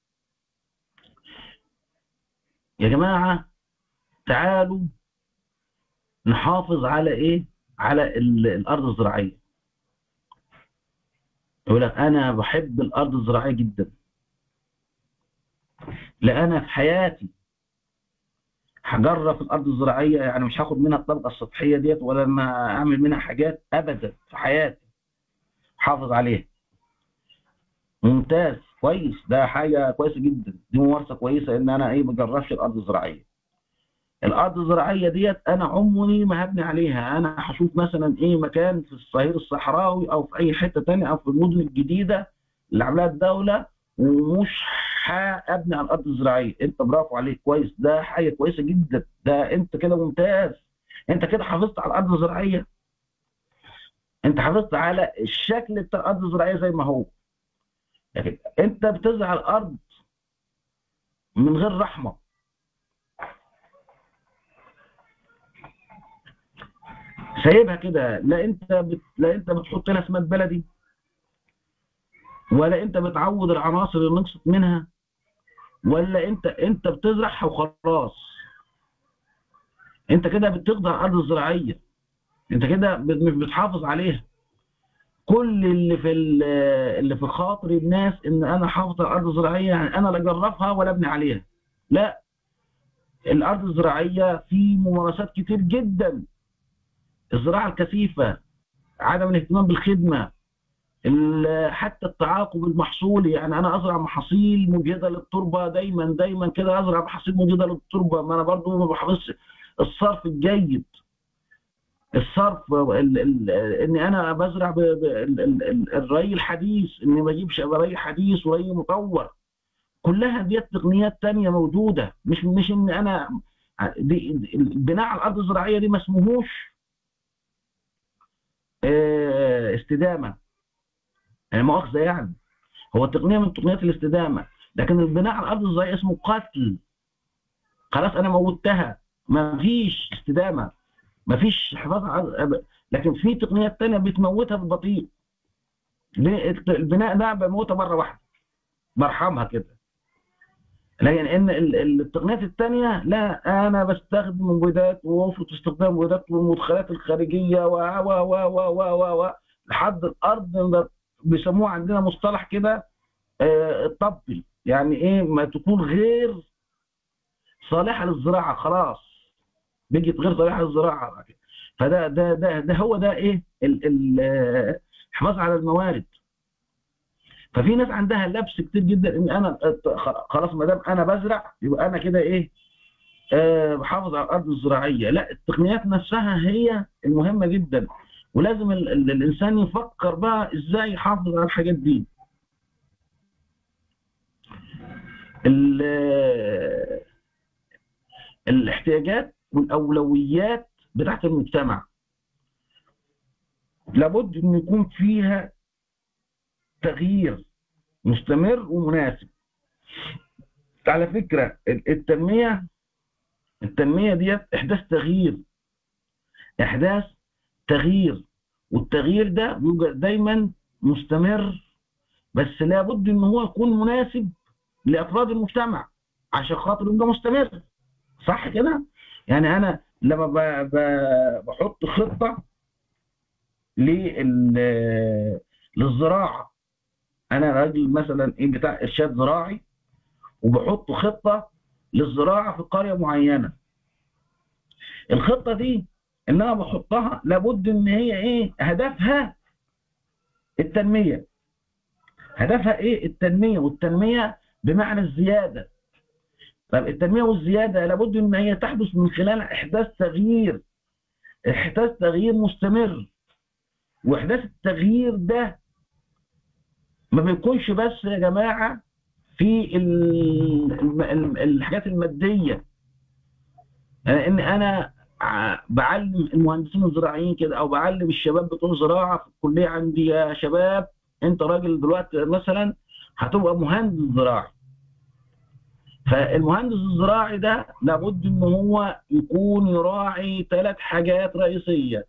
يا جماعه تعالوا نحافظ على ايه على الارض الزراعيه يقول لك انا بحب الارض الزراعيه جدا لا انا في حياتي هجرب الارض الزراعيه يعني مش هاخد منها الطبقه السطحيه ديت ولا ما اعمل منها حاجات ابدا في حياتي حافظ عليها ممتاز كويس ده حاجه كويسه جدا دي ممارسه كويسه ان انا ايه ما اجربش الارض الزراعيه الارض الزراعيه ديت انا عمري ما هبني عليها انا هشوف مثلا ايه مكان في الصهير الصحراوي او في اي حته ثانيه او في المدن الجديده اللي عاملاها الدوله ومش هابني على الارض الزراعيه انت برافو عليك كويس ده حاجه كويسه جدا ده انت كده ممتاز انت كده حافظت على الارض الزراعيه انت حافظت على الشكل بتاع الارض الزراعيه زي ما هو لكن انت بتزرع الارض من غير رحمه سايبها كده لا انت بت... لا انت بتحط لها سماد بلدي ولا انت بتعوض العناصر اللي نقصت منها ولا انت انت بتزرعها وخلاص انت كده بتقضي على الارض الزراعيه انت كده مش بتحافظ عليها كل اللي في اللي في خاطر الناس ان انا حافظ على الارض الزراعيه يعني انا لا اجربها ولا ابني عليها لا الارض الزراعيه في ممارسات كتير جدا الزراعه الكثيفه عدم الاهتمام بالخدمه حتى التعاقب المحصولي يعني انا ازرع محاصيل مجهده للتربه دايما دايما كده ازرع محاصيل مجهده للتربه ما انا برضو ما بحافظش الصرف الجيد الصرف ال ال اني انا بزرع ب ال ال الري الحديث اني ما اجيبش ري حديث وري مطور كلها دي تقنيات تانية موجوده مش مش ان انا دي البناء على الارض الزراعيه دي ما اسمهوش استدامه يعني مؤاخذه يعني هو تقنيه من تقنيات الاستدامه لكن البناء على الارض الزراعيه اسمه قتل خلاص انا موتها ما فيش استدامه ما فيش حفاظ على لكن في تقنيات تانية بتموتها بالبطيء ليه؟ البناء ده بموتها مره واحده برحمها كده لكن ان ال- ال- التقنيات التانية لا انا بستخدم مبيدات ووفرة استخدام مبيدات والمدخلات الخارجيه و و و و و و و لحد الارض ده بيسموه عندنا مصطلح كده آه، الطبل يعني ايه ما تكون غير صالحه للزراعه خلاص بقت غير صالحه للزراعه فده ده ده ده هو ده ايه ال- ال- آه، الحفاظ على الموارد ففي ناس عندها لبس كتير جدا ان انا خلاص ما دام انا بزرع يبقى انا كده ايه آه بحافظ على الارض الزراعيه لا التقنيات نفسها هي المهمه جدا ولازم ال ال الانسان يفكر بقى ازاي يحافظ على الحاجات دي ال- الاحتياجات والاولويات بتاعت المجتمع لابد ان يكون فيها تغيير مستمر ومناسب على فكرة التنمية التنمية ديت إحداث تغيير إحداث تغيير والتغيير ده بيبقى دايما مستمر بس لابد إن هو يكون مناسب لأفراد المجتمع عشان خاطر يبقى مستمر صح كده؟ يعني أنا لما ب- ب- بحط خطة لل- للزراعة انا راجل مثلا ايه بتاع ارشاد زراعي وبحط خطه للزراعه في قريه معينه الخطه دي اللي انا بحطها لابد ان هي ايه هدفها التنميه هدفها ايه التنميه والتنميه بمعنى الزياده طب التنميه والزياده لابد ان هي تحدث من خلال احداث تغيير احداث تغيير مستمر واحداث التغيير ده ما بيكونش بس يا جماعة في ال- الم- الم- الحاجات المادية ان انا ع- بعلم المهندسين الزراعيين كده او بعلم الشباب بتوع زراعة في الكلية عندي يا شباب انت راجل دلوقتي مثلا هتبقى مهندس زراعي فالمهندس الزراعي ده لابد ان هو يكون يراعي ثلاث حاجات رئيسية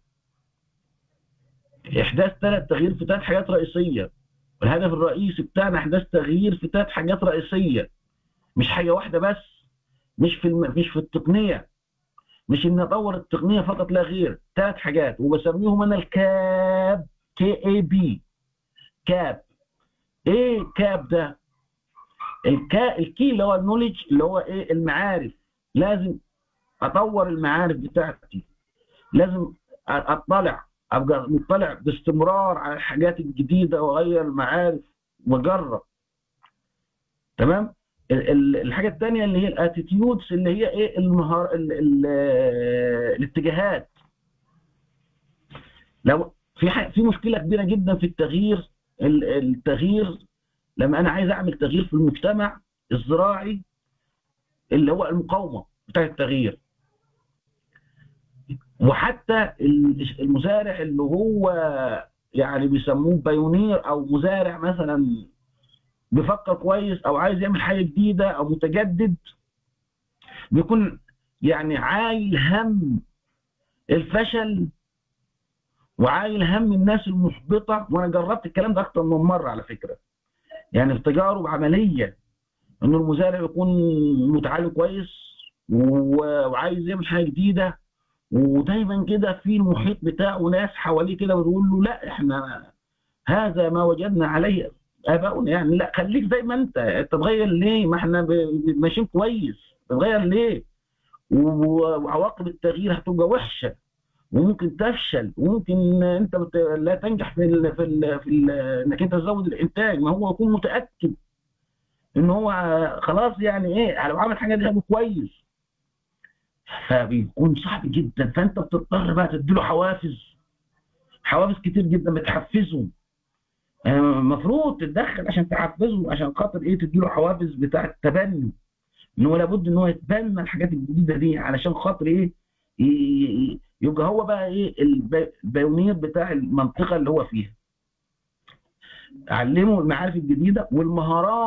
احداث ثلاث تغيير في ثلاث حاجات رئيسيه الهدف الرئيسي بتاعنا احداث تغيير في ثلاث حاجات رئيسيه مش حاجه واحده بس مش في الم... مش في التقنيه مش ان اطور التقنيه فقط لا غير ثلاث حاجات وبسميهم انا الكاب كي اي بي كاب ايه كاب ده الكا الكي اللي هو النولج اللي هو ايه المعارف لازم اطور المعارف بتاعتي لازم اطلع ابقى مطلع باستمرار على الحاجات الجديده واغير المعارف واجرب تمام ال- ال- الحاجه الثانيه اللي هي الاتيتيودز اللي هي ايه المهار ال ال الاتجاهات لو في ح- في مشكله كبيره جدا في التغيير ال- التغيير لما انا عايز اعمل تغيير في المجتمع الزراعي اللي هو المقاومه بتاع التغيير وحتى المزارع اللي هو يعني بيسموه بايونير او مزارع مثلا بيفكر كويس او عايز يعمل حاجه جديده او متجدد بيكون يعني عايل هم الفشل وعايل هم الناس المحبطه وانا جربت الكلام ده اكتر من مره على فكره يعني في تجارب عمليه ان المزارع يكون متعلم كويس و- وعايز يعمل حاجه جديده ودايما كده في المحيط بتاعه ناس حواليه كده بتقول له لا احنا هذا ما وجدنا عليه اباؤنا يعني لا خليك زي ما انت انت تتغير ليه ما احنا ب- ب- ماشيين كويس تتغير ليه و- وعواقب التغيير هتبقى وحشه وممكن تفشل وممكن انت بت- لا تنجح في ال في ال في ال انك انت تزود الانتاج ما هو يكون متاكد ان هو خلاص يعني ايه لو عمل حاجه دي هيبقى كويس فبيكون صعب جدا فانت بتضطر بقى تديله حوافز حوافز كتير جدا بتحفزه المفروض تتدخل عشان تحفزه عشان خاطر ايه تديله حوافز بتاع التبني ان هو لابد ان هو يتبنى الحاجات الجديده دي علشان خاطر ايه ي- ي- يبقى هو بقى ايه الب- البايونير بتاع المنطقه اللي هو فيها علمه المعارف الجديده والمهارات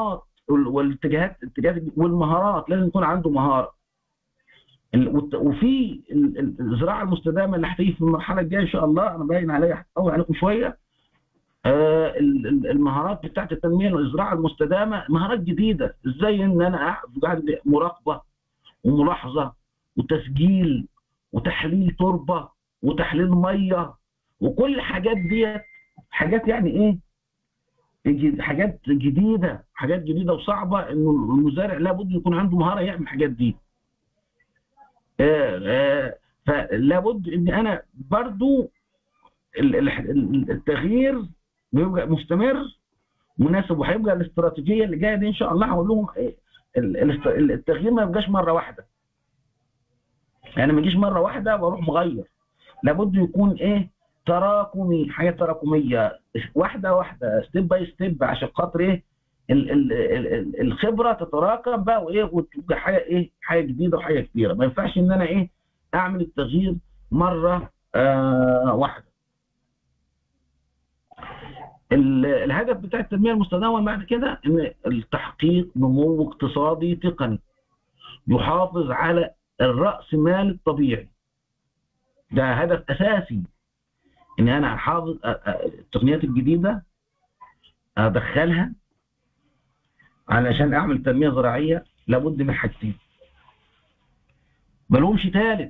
وال- والاتجاهات الاتجاهات والمهارات لازم يكون عنده مهاره ال- والت- وفي ال- ال- الزراعه المستدامه اللي هتيجي في المرحله الجايه ان شاء الله انا باين عليها هطول عليكم شويه آه، ال- ال- المهارات بتاعت التنميه والزراعه المستدامه مهارات جديده ازاي ان انا أع- عندي مراقبه وملاحظه وتسجيل وتحليل تربه وتحليل ميه وكل الحاجات ديت حاجات يعني ايه جد- حاجات جديده حاجات جديده وصعبه انه المزارع لابد يكون عنده مهاره يعمل الحاجات دي آه، آه، فلابد ان انا برضو ال- ال- ال- التغيير بيبقى مستمر مناسب وهيبقى الاستراتيجيه اللي جايه دي ان شاء الله هقول لهم إيه، ال- الاست- التغيير ما يبقاش مره واحده يعني ما يجيش مره واحده واروح مغير لابد يكون ايه تراكمي حاجه تراكميه واحده واحده ستيب باي ستيب عشان خاطر ايه ال- ال- ال- ال- الخبره تتراكم بقى وايه وتبقى حاجه ايه حاجه جديده وحاجه كبيره ما ينفعش ان انا ايه اعمل التغيير مره آه واحده ال- الهدف بتاع التنميه المستدامه بعد كده ان التحقيق نمو اقتصادي تقني يحافظ على الراس مال الطبيعي ده هدف اساسي ان انا احافظ أ- أ- التقنيات الجديده ادخلها علشان اعمل تنميه زراعيه لابد من حاجتين ملهمش ثالث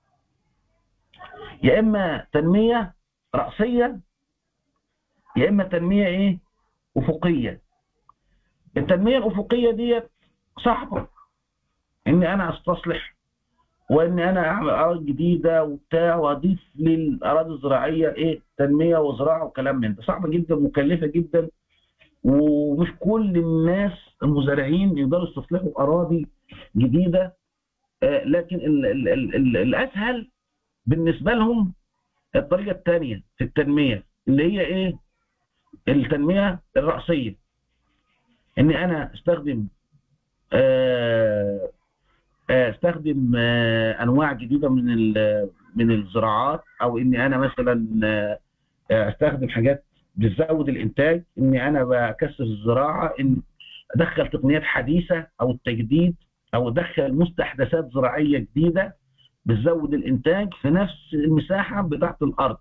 يا اما تنميه راسيه يا اما تنميه ايه افقيه التنميه الافقيه ديت صعبه ان انا استصلح وان انا اعمل اراضي جديده وبتاع واضيف للاراضي الزراعيه ايه تنميه وزراعه وكلام من ده صعبه جدا مكلفه جدا ومش كل الناس المزارعين يقدروا يستصلحوا اراضي جديده آه، لكن ال ال ال ال الاسهل بالنسبه لهم الطريقه الثانيه في التنميه اللي هي ايه التنميه الراسيه ان انا استخدم آه، آه، استخدم آه، انواع جديده من ال- من الزراعات او اني انا مثلا آه، آه، استخدم حاجات بتزود الانتاج اني انا بكثر الزراعه ان ادخل تقنيات حديثه او التجديد او ادخل مستحدثات زراعيه جديده بتزود الانتاج في نفس المساحه بتاعت الارض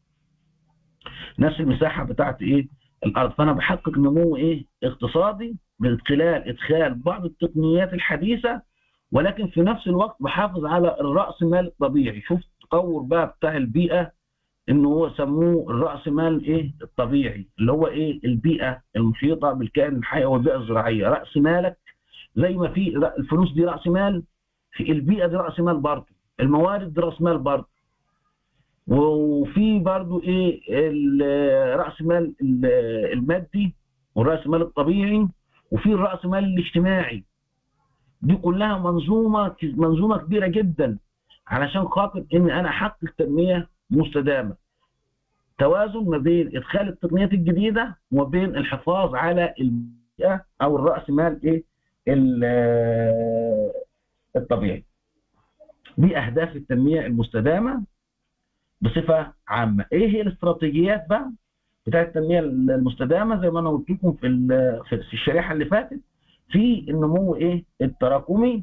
نفس المساحه بتاعت ايه الارض فانا بحقق نمو ايه اقتصادي من خلال ادخال بعض التقنيات الحديثه ولكن في نفس الوقت بحافظ على الراس مال الطبيعي شوف التطور بقى بتاع البيئه انه هو سموه الراس مال ايه الطبيعي اللي هو ايه البيئه المحيطه بالكائن الحي والبيئه الزراعيه راس مالك زي ما في ر- الفلوس دي راس مال في البيئه دي راس مال برضه الموارد دي راس مال برضه وفي برضه ايه ال- راس مال ال- المادي والراس مال الطبيعي وفي الراس مال الاجتماعي دي كلها منظومه منظومه كبيره جدا علشان خاطر ان انا احقق تنميه مستدامه توازن ما بين ادخال التقنيات الجديده وما بين الحفاظ على البيئه او الراس مال ايه ال- الطبيعي دي اهداف التنميه المستدامه بصفه عامه ايه هي الاستراتيجيات بقى بتاعه التنميه المستدامه زي ما انا قلت لكم في ال- في في الشريحه اللي فاتت في النمو ايه التراكمي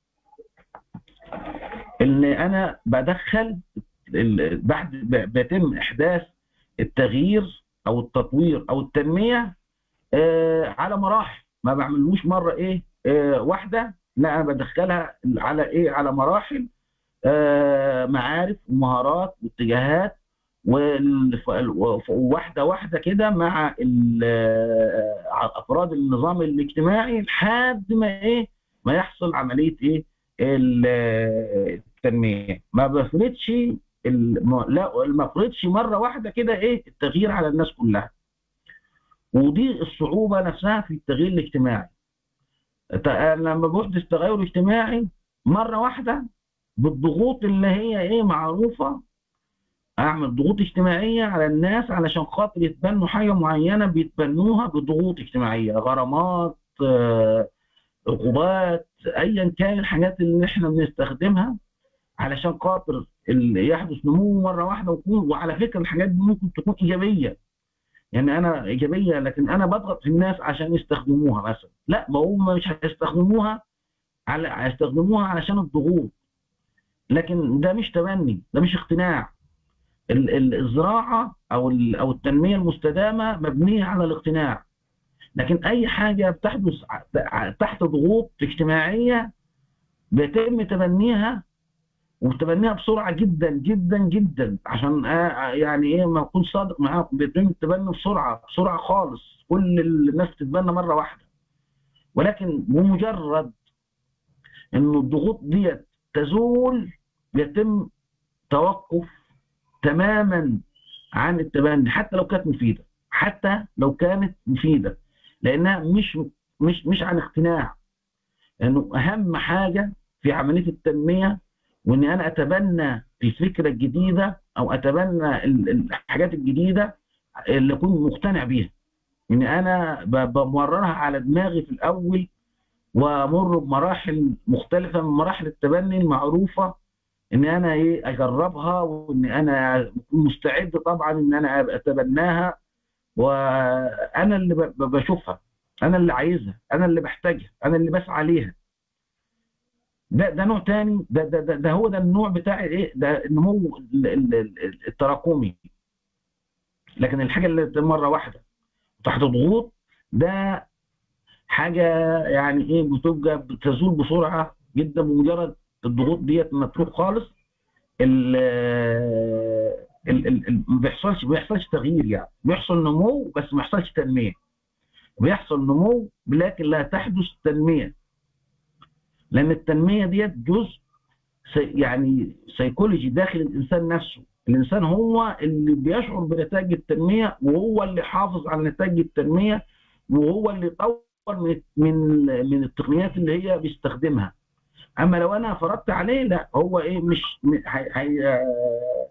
اللي انا بدخل ال- بعد ب- بيتم احداث التغيير او التطوير او التنميه آه، على مراحل ما بعملوش مره ايه آه، واحده لا انا بدخلها على ايه على مراحل آه، معارف ومهارات واتجاهات والف- وواحده واحده كده مع ال- آه، افراد النظام الاجتماعي لحد ما ايه ما يحصل عمليه ايه ال- التنميه ما بفرضش الم- لا ما افرضش مره واحده كده ايه التغيير على الناس كلها ودي الصعوبه نفسها في التغيير الاجتماعي ت- لما بحدث تغير اجتماعي مره واحده بالضغوط اللي هي ايه معروفه اعمل ضغوط اجتماعيه على الناس علشان خاطر يتبنوا حاجه معينه بيتبنوها بضغوط اجتماعيه غرامات آه، عقوبات ايا كان الحاجات اللي احنا بنستخدمها علشان خاطر ال- يحدث نمو مره واحده ويكون وعلى فكره الحاجات دي ممكن تكون ايجابيه يعني انا ايجابيه لكن انا بضغط في الناس عشان يستخدموها مثلا لا ما هم مش هيستخدموها على هيستخدموها علشان الضغوط لكن ده مش تبني ده مش اقتناع ال- ال- الزراعه او ال- او التنميه المستدامه مبنيه على الاقتناع لكن اي حاجه بتحدث ع- تحت ضغوط اجتماعيه بيتم تبنيها وتبنيها بسرعه جدا جدا جدا عشان آه يعني ايه ما اكون صادق معاكم بيتم التبني بسرعه بسرعه خالص كل الناس تتبنى مره واحده ولكن بمجرد ان الضغوط ديت تزول يتم توقف تماما عن التبني حتى لو كانت مفيده حتى لو كانت مفيده لانها مش مش مش عن اقتناع لانه اهم حاجه في عمليه التنميه وان انا اتبنى الفكره الجديده او اتبنى ال- الحاجات الجديده اللي اكون مقتنع بيها ان انا ب- بمررها على دماغي في الاول وامر بمراحل مختلفه من مراحل التبني المعروفه ان انا ايه اجربها وان انا أكون مستعد طبعا ان انا أبقى اتبناها وانا اللي ب- ب- بشوفها انا اللي عايزها انا اللي بحتاجها انا اللي بسعى ليها ده ده نوع تاني ده ده ده, ده هو ده النوع بتاع ايه ده النمو ال- ال- ال- التراكمي لكن الحاجه اللي مره واحده تحت ضغوط ده حاجه يعني ايه بتبقى بتزول بسرعه جدا بمجرد الضغوط ديت ما تروح خالص ال ال ال ال- ما بيحصلش ما بيحصلش تغيير يعني بيحصل نمو بس ما بيحصلش تنميه بيحصل نمو لكن لا تحدث تنميه لان التنميه ديت جزء سي يعني سيكولوجي داخل الانسان نفسه الانسان هو اللي بيشعر بنتائج التنميه وهو اللي حافظ على نتائج التنميه وهو اللي يطور من من من التقنيات اللي هي بيستخدمها اما لو انا فرضت عليه لا هو ايه مش م- هي هي آه،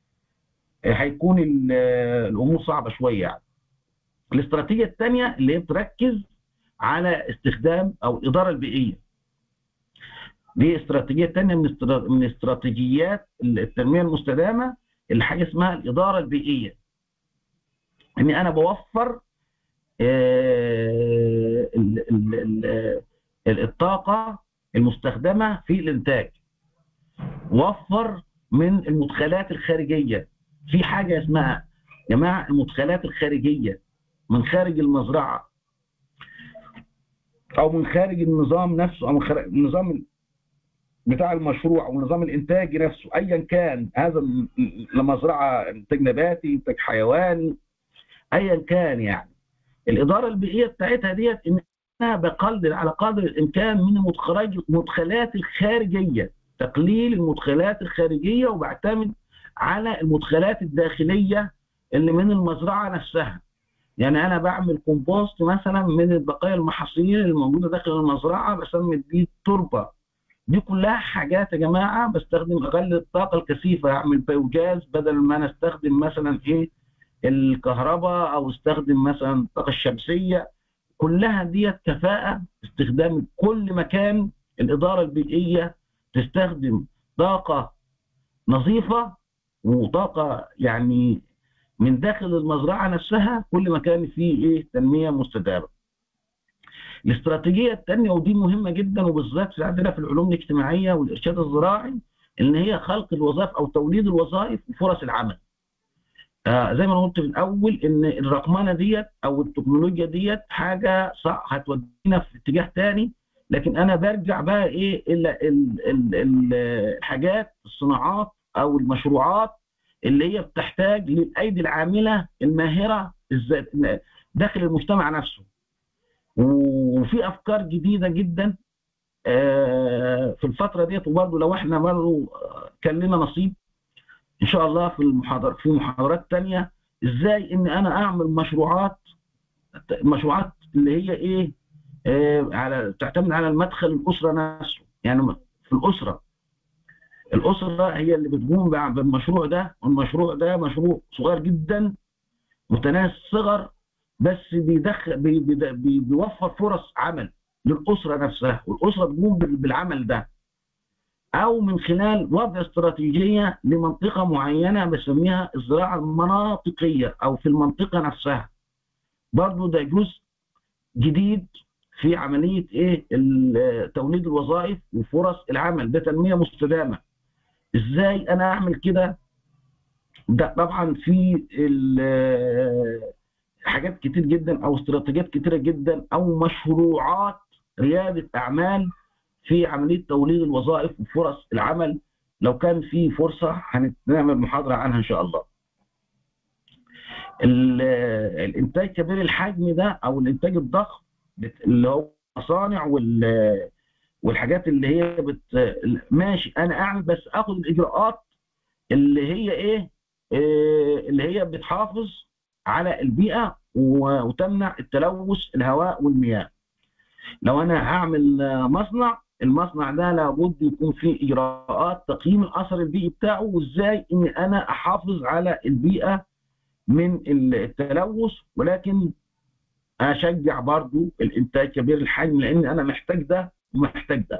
هيكون ال- الامور صعبه شويه يعني الاستراتيجيه الثانيه اللي هي بتركز على استخدام او الاداره البيئيه دي استراتيجيه ثانيه من استرا- من استراتيجيات التنميه المستدامه اللي حاجه اسمها الاداره البيئيه اني انا بوفر آه، ال- ال- ال- ال- الطاقه المستخدمه في الانتاج وفر من المدخلات الخارجيه في حاجه اسمها يا جماعه المدخلات الخارجيه من خارج المزرعه او من خارج النظام نفسه او من خارج النظام بتاع المشروع ونظام الانتاج نفسه ايا كان هذا ال- المزرعه انتاج نباتي انتاج حيواني ايا كان يعني الاداره البيئيه بتاعتها ديت ان انا بقلل على قدر الامكان من المدخلات المدخلات الخارجيه تقليل المدخلات الخارجيه وبعتمد على المدخلات الداخليه اللي من المزرعه نفسها يعني انا بعمل كومبوست مثلا من البقايا المحاصيل الموجوده داخل المزرعه بسمي دي تربه دي كلها حاجات يا جماعه بستخدم اقل الطاقه الكثيفه اعمل بايوجاز بدل ما انا استخدم مثلا ايه الكهرباء او استخدم مثلا الطاقه الشمسيه كلها ديت كفاءه استخدام كل مكان الاداره البيئيه تستخدم طاقه نظيفه وطاقه يعني من داخل المزرعه نفسها كل ما كان فيه ايه تنميه مستدامه. الاستراتيجيه الثانيه ودي مهمه جدا وبالذات في عندنا في العلوم الاجتماعيه والارشاد الزراعي ان هي خلق الوظائف او توليد الوظائف وفرص العمل. آه زي ما انا قلت في الاول ان الرقمنه ديت او التكنولوجيا ديت حاجه صح هتودينا في اتجاه ثاني لكن انا برجع بقى ايه الى ال- ال- ال- الحاجات الصناعات او المشروعات اللي هي بتحتاج للايدي العامله الماهره الذات- داخل المجتمع نفسه وفي افكار جديده جدا آه، في الفتره ديت وبرضه لو احنا برضه آه، كان لنا نصيب ان شاء الله في المحاضر في محاضرات تانية ازاي ان انا اعمل مشروعات مشروعات اللي هي ايه آه، على تعتمد على المدخل الاسره نفسه يعني في الاسره الاسره هي اللي بتقوم بع- بالمشروع ده والمشروع ده مشروع صغير جدا متناهي الصغر بس بيدخل بي بي بي بيوفر فرص عمل للاسره نفسها والاسره تقوم بال- بالعمل ده او من خلال وضع استراتيجيه لمنطقه معينه بسميها الزراعه المناطقيه او في المنطقه نفسها برضو ده جزء جديد في عمليه ايه ال- توليد الوظائف وفرص العمل ده تنميه مستدامه ازاي انا اعمل كده ده طبعا في ال- حاجات كتير جدا او استراتيجيات كتيره جدا او مشروعات رياده اعمال في عمليه توليد الوظائف وفرص العمل لو كان في فرصه هنعمل محاضره عنها ان شاء الله. ال- الانتاج كبير الحجم ده او الانتاج الضخم بت- اللي هو المصانع وال والحاجات اللي هي بت ماشي انا اعمل بس اخد الاجراءات اللي هي ايه إيه اللي هي بتحافظ على البيئه و- وتمنع التلوث الهواء والمياه لو انا هعمل آه، مصنع المصنع ده لابد يكون فيه اجراءات تقييم الاثر البيئي بتاعه وازاي ان انا احافظ على البيئه من التلوث ولكن اشجع برضو الانتاج كبير الحجم لان انا محتاج ده ومحتاج ده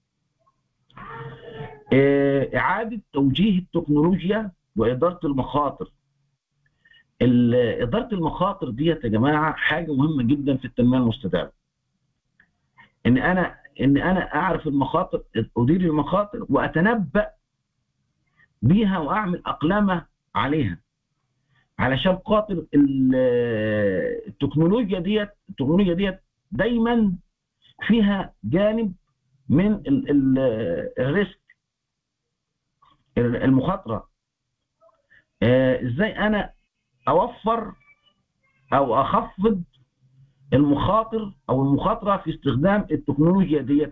آه، اعاده توجيه التكنولوجيا واداره المخاطر ال- اداره المخاطر ديت يا جماعه حاجه مهمه جدا في التنميه المستدامه ان انا ان انا اعرف المخاطر ادير المخاطر واتنبا بيها واعمل اقلامه عليها علشان خاطر ال- التكنولوجيا ديت التكنولوجيا ديت دايما فيها جانب من ال- ال- الريسك المخاطره آه، ازاي انا اوفر او اخفض المخاطر او المخاطره في استخدام التكنولوجيا ديت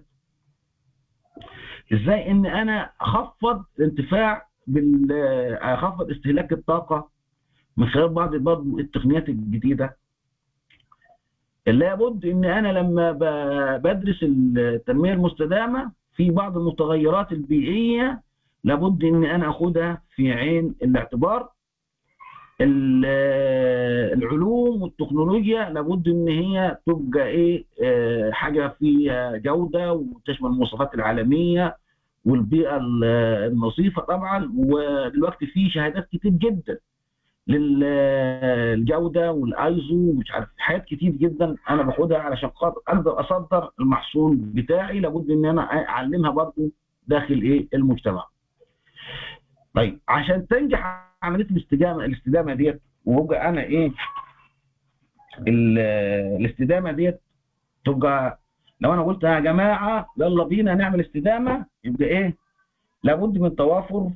ازاي ان انا اخفض الانتفاع بال اخفض استهلاك الطاقه من خلال بعض برضه التقنيات الجديده لابد ان انا لما ب- بدرس التنميه المستدامه في بعض المتغيرات البيئيه لابد ان انا اخدها في عين الاعتبار ال- العلوم والتكنولوجيا لابد ان هي تبقى ايه آه، حاجه فيها جوده وتشمل المواصفات العالميه والبيئه ال- النظيفه طبعا ودلوقتي في شهادات كتير جدا للجوده والايزو ومش عارف حاجات كتير جدا انا باخدها علشان خاطر اقدر اصدر المحصول بتاعي لابد ان انا اعلمها برضه داخل ايه المجتمع. طيب عشان تنجح عمليه الاستدامه الاستدامه ديت وابقى انا ايه ال- الاستدامه ديت تبقى لو انا قلت يا جماعه يلا بينا نعمل استدامه يبقى ايه لابد من توافر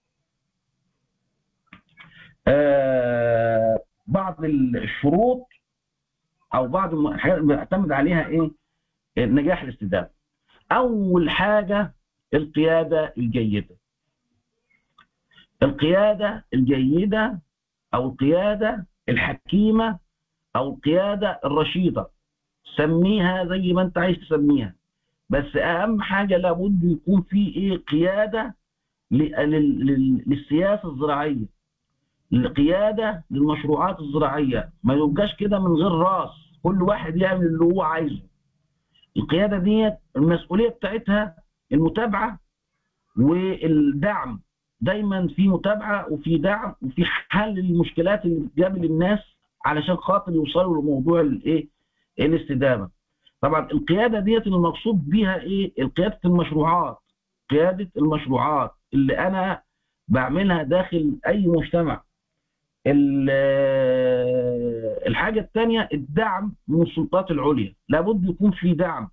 آه بعض الشروط او بعض الحاجات اللي بيعتمد عليها ايه نجاح الاستدامه اول حاجه القياده الجيده القياده الجيده او القياده الحكيمه او القياده الرشيده سميها زي ما انت عايز تسميها بس اهم حاجه لابد يكون في ايه قياده ل- لل- لل- للسياسه الزراعيه القياده للمشروعات الزراعيه ما يبقاش كده من غير راس كل واحد يعمل اللي هو عايزه القياده ديت المسؤوليه بتاعتها المتابعه والدعم دايما في متابعه وفي دعم وفي حل المشكلات اللي بتقابل الناس علشان خاطر يوصلوا لموضوع الايه الاستدامه طبعا القياده ديت المقصود بيها ايه قياده المشروعات قياده المشروعات اللي انا بعملها داخل اي مجتمع ال- الحاجه الثانيه الدعم من السلطات العليا لابد يكون في دعم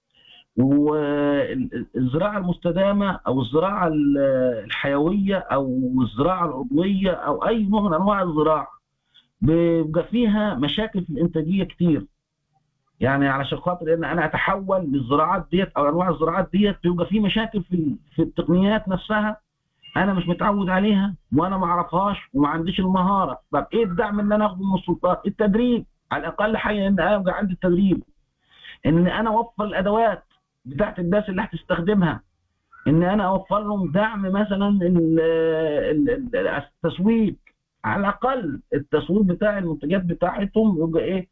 والزراعه المستدامه او الزراعه ال- الحيويه او الزراعه العضويه او اي نوع من انواع الزراعه بيبقى فيها مشاكل في الانتاجيه كتير يعني علشان خاطر ان انا اتحول للزراعات ديت او انواع الزراعات ديت بيبقى في مشاكل في في التقنيات نفسها انا مش متعود عليها وانا ما اعرفهاش وما عنديش المهاره طب ايه الدعم اللي انا اخده من السلطات التدريب على الاقل حاجه ان انا يبقى عندي التدريب ان انا اوفر الادوات بتاعت الناس اللي هتستخدمها ان انا اوفر لهم دعم مثلا ال- ال- ال- التسويق على الاقل التسويق بتاع المنتجات بتاعتهم يبقى ايه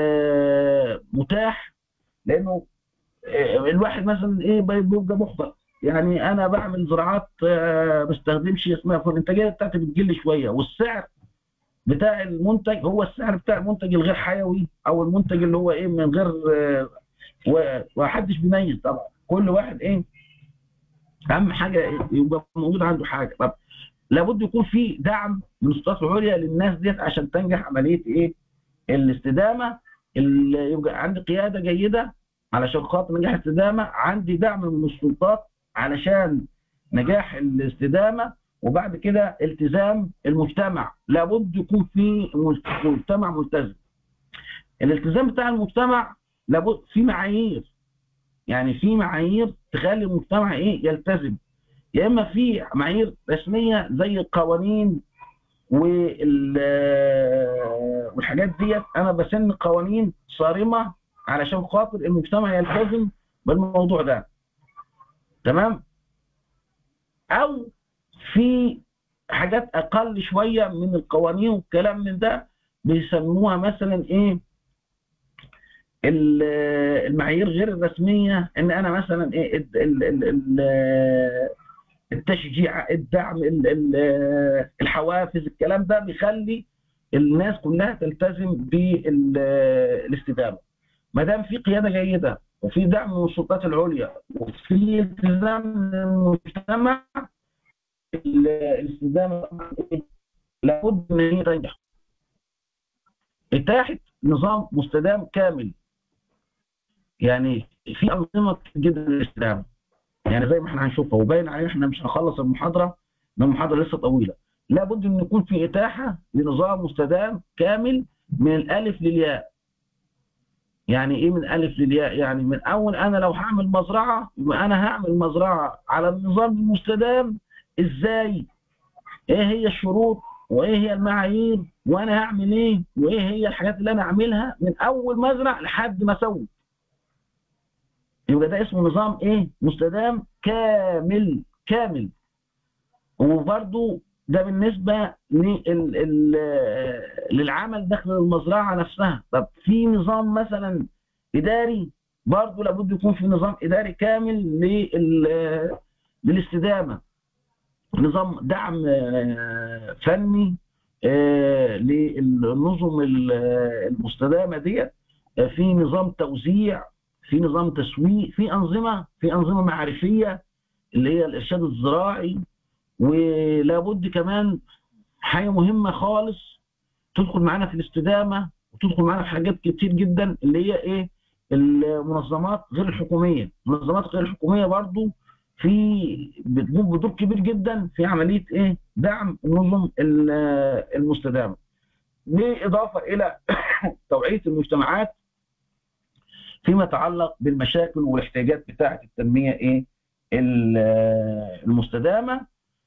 آه متاح لانه آه الواحد مثلا ايه بيبقى محبط يعني انا بعمل زراعات آه، بستخدمش اسمها فالانتاجيه بتاعتي بتقل شويه والسعر بتاع المنتج هو السعر بتاع المنتج الغير حيوي او المنتج اللي هو ايه من غير آه، و- ومحدش بيميز طبعا كل واحد ايه اهم حاجه إيه؟ يبقى موجود عنده حاجه طب لابد يكون في دعم من السلطات العليا للناس ديت عشان تنجح عمليه ايه الاستدامه اللي يبقى عندي قياده جيده علشان خاطر نجاح الاستدامه عندي دعم من السلطات علشان نجاح الاستدامه وبعد كده التزام المجتمع لابد يكون في مجتمع ملتزم الالتزام بتاع المجتمع لابد في معايير يعني في معايير تخلي المجتمع ايه يلتزم يا اما في معايير رسميه زي القوانين وال والحاجات ديت انا بسن قوانين صارمه علشان خاطر المجتمع يلتزم بالموضوع ده تمام او في حاجات اقل شويه من القوانين والكلام من ده بيسموها مثلا ايه ال- المعايير غير الرسميه ان انا مثلا ايه ال- ال- ال- ال- التشجيع الدعم ال- ال- الحوافز الكلام ده بيخلي الناس كلها تلتزم بالاستدامه ما دام في قياده جيده وفي دعم من السلطات العليا وفي التزام من المجتمع ال- الاستدامه طبعاً إيه؟ لابد ان هي تنجح اتاحه نظام مستدام كامل يعني في انظمه كتير جدا للاستدامه يعني زي ما احنا هنشوفها وباين علينا احنا مش هنخلص المحاضره لان المحاضره لسه طويله لابد ان يكون في اتاحه لنظام مستدام كامل من الالف للياء يعني ايه من الالف للياء يعني من اول انا لو هعمل مزرعه يبقى انا هعمل مزرعه على النظام المستدام ازاي ايه هي الشروط وايه هي المعايير وانا هعمل ايه وايه هي الحاجات اللي انا اعملها من اول مزرع لحد ما اسوي يبقى ده اسمه نظام ايه مستدام كامل كامل وبرضو ده بالنسبة لل- ال- للعمل داخل المزرعة نفسها طب في نظام مثلا إداري برضو لابد يكون في نظام إداري كامل لل- للاستدامة نظام دعم آه، فني آه، للنظم ال- المستدامة ديت آه، في نظام توزيع في نظام تسويق في أنظمة في أنظمة معرفية اللي هي الإرشاد الزراعي ولابد كمان حاجة مهمة خالص تدخل معانا في الاستدامة وتدخل معانا في حاجات كتير جدا اللي هي إيه المنظمات غير الحكومية المنظمات غير الحكومية برضو في بتقوم بدور كبير جدا في عملية إيه دعم النظم ال- المستدامة بالإضافة إلى توعية المجتمعات فيما يتعلق بالمشاكل والاحتياجات بتاعة التنمية إيه ال- المستدامة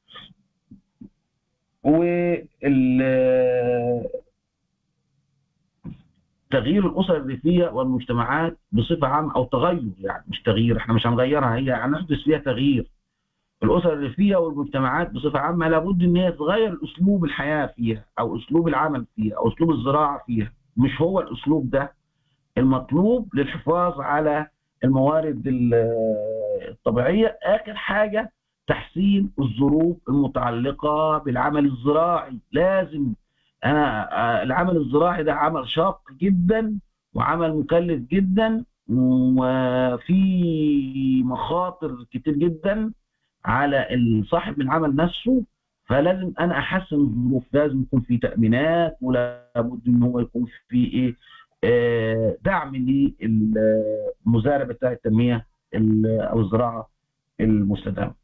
وال تغيير الاسر الريفيه والمجتمعات بصفه عامه او تغير يعني مش تغيير احنا مش هنغيرها هي هنحدث فيها تغيير الاسر الريفيه والمجتمعات بصفه عامه لابد ان هي تغير اسلوب الحياه فيها او اسلوب العمل فيها او اسلوب الزراعه فيها مش هو الاسلوب ده المطلوب للحفاظ على الموارد ال- الطبيعيه اخر حاجه تحسين الظروف المتعلقه بالعمل الزراعي لازم انا آه، العمل الزراعي ده عمل شاق جدا وعمل مكلف جدا وفي مخاطر كتير جدا على صاحب العمل نفسه فلازم انا احسن الظروف لازم يكون في تامينات ولابد ان هو يكون في ايه آه، دعم للمزارع بتاع التنميه ال- او الزراعه المستدامه.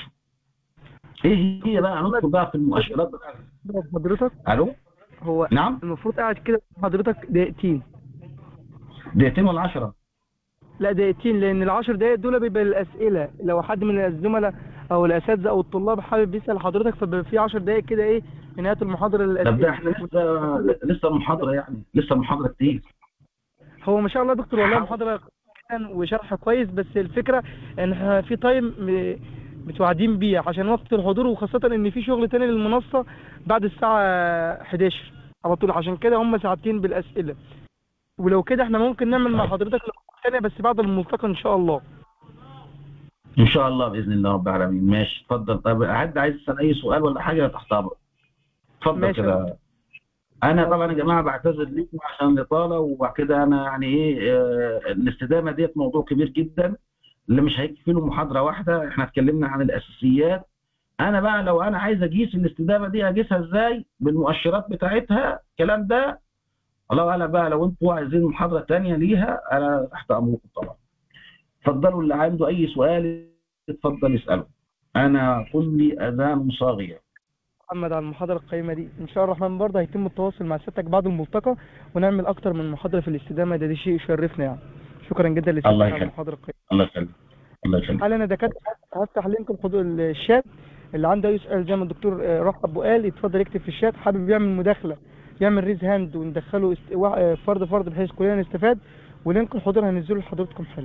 ايه هي بقى ندخل بقى في المؤشرات بتاعت حضرتك الو هو نعم المفروض قاعد كده حضرتك دقيقتين دقيقتين ولا 10 لا دقيقتين لان العشر دقايق دول بيبقى الاسئله لو حد من الزملاء او الاساتذه او الطلاب حابب يسال حضرتك فبيبقى في 10 دقايق كده ايه في نهايه المحاضره طب للاسئله ده احنا لسه لسه المحاضره يعني لسه المحاضره كتير هو ما شاء الله يا دكتور والله محاضره جداً وشرح كويس بس الفكره ان احنا في تايم م- متوعدين بيه عشان وقت الحضور وخاصه ان في شغل تاني للمنصه بعد الساعه 11 على طول عشان كده هم ساعتين بالاسئله ولو كده احنا ممكن نعمل مع حضرتك لقاء تاني بس بعد الملتقى ان شاء الله ان شاء الله باذن الله رب العالمين ماشي اتفضل طب حد عايز يسال اي سؤال ولا حاجه تحت امرك اتفضل ماشي يا كده انا طبعا يا جماعه بعتذر لكم عشان الاطاله وبعد كده انا يعني ايه آه، الاستدامه ديت موضوع كبير جدا اللي مش هيكفي له محاضره واحده احنا اتكلمنا عن الاساسيات انا بقى لو انا عايز اقيس الاستدامه دي اقيسها ازاي بالمؤشرات بتاعتها الكلام ده الله اعلم بقى لو انتوا عايزين محاضره تانية ليها انا تحت امركم طبعا اتفضلوا اللي عنده اي سؤال اتفضل اساله انا كلي اذان صاغيه محمد على المحاضرة القيمة دي إن شاء الله الرحمن برضه هيتم التواصل مع سيادتك بعد الملتقى ونعمل أكتر من محاضرة في الاستدامة ده, ده شيء يشرفنا يعني شكرا جدا لسيادتك الله على يخليك. المحاضرة القيمة الله يخليك الله يخليك حالا أنا دكاترة هفتح لينك الحضور الشات اللي عنده أي سؤال زي ما الدكتور آه، رحب وقال يتفضل يكتب في الشات حابب يعمل مداخلة يعمل ريز هاند وندخله است... وا- آه، فرد فرد بحيث كلنا نستفاد ولينك الحضور هنزله لحضرتكم حالا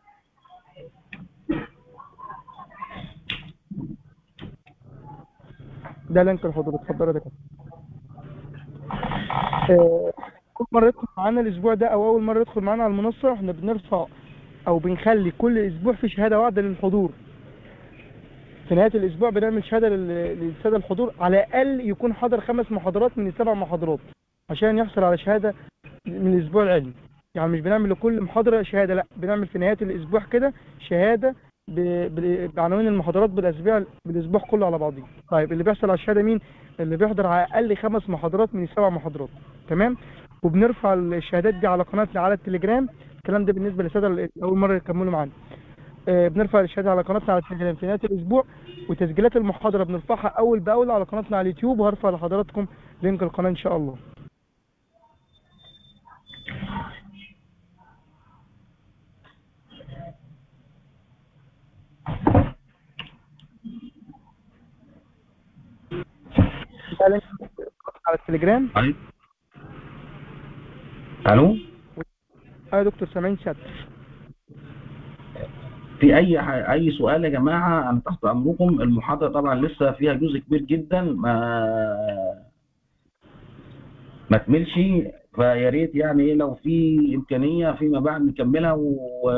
ده لينك الحضور اتفضل يا دكاترة آه، كل مرة يدخل معانا الأسبوع ده أو أول مرة يدخل معانا على المنصة احنا بنرفع أو بنخلي كل أسبوع في شهادة واحدة للحضور في نهاية الأسبوع بنعمل شهادة لل- للسادة الحضور على الأقل يكون حضر خمس محاضرات من السبع محاضرات عشان يحصل على شهادة من الأسبوع العلمي يعني مش بنعمل لكل محاضرة شهادة لا بنعمل في نهاية الأسبوع كده شهادة ب- ب- بعناوين المحاضرات بالأسبوع بالأسبوع كله على بعضيه طيب اللي بيحصل على الشهادة مين اللي بيحضر على الأقل خمس محاضرات من السبع محاضرات تمام وبنرفع الشهادات دي على قناتنا على التليجرام الكلام ده بالنسبة للسادة اللي أول مرة يكملوا معانا آه، بنرفع الشهاده على قناتنا على التليجرام في نهايه الاسبوع وتسجيلات المحاضره بنرفعها اول باول على قناتنا على اليوتيوب وهرفع لحضراتكم لينك القناه ان شاء الله ده لينك على التليجرام طيب الو اه يا دكتور سامعين شات في اي ح- اي سؤال يا جماعه انا تحت امركم المحاضره طبعا لسه فيها جزء كبير جدا ما ما تملش فيا ريت يعني ايه لو في امكانيه فيما بعد نكملها و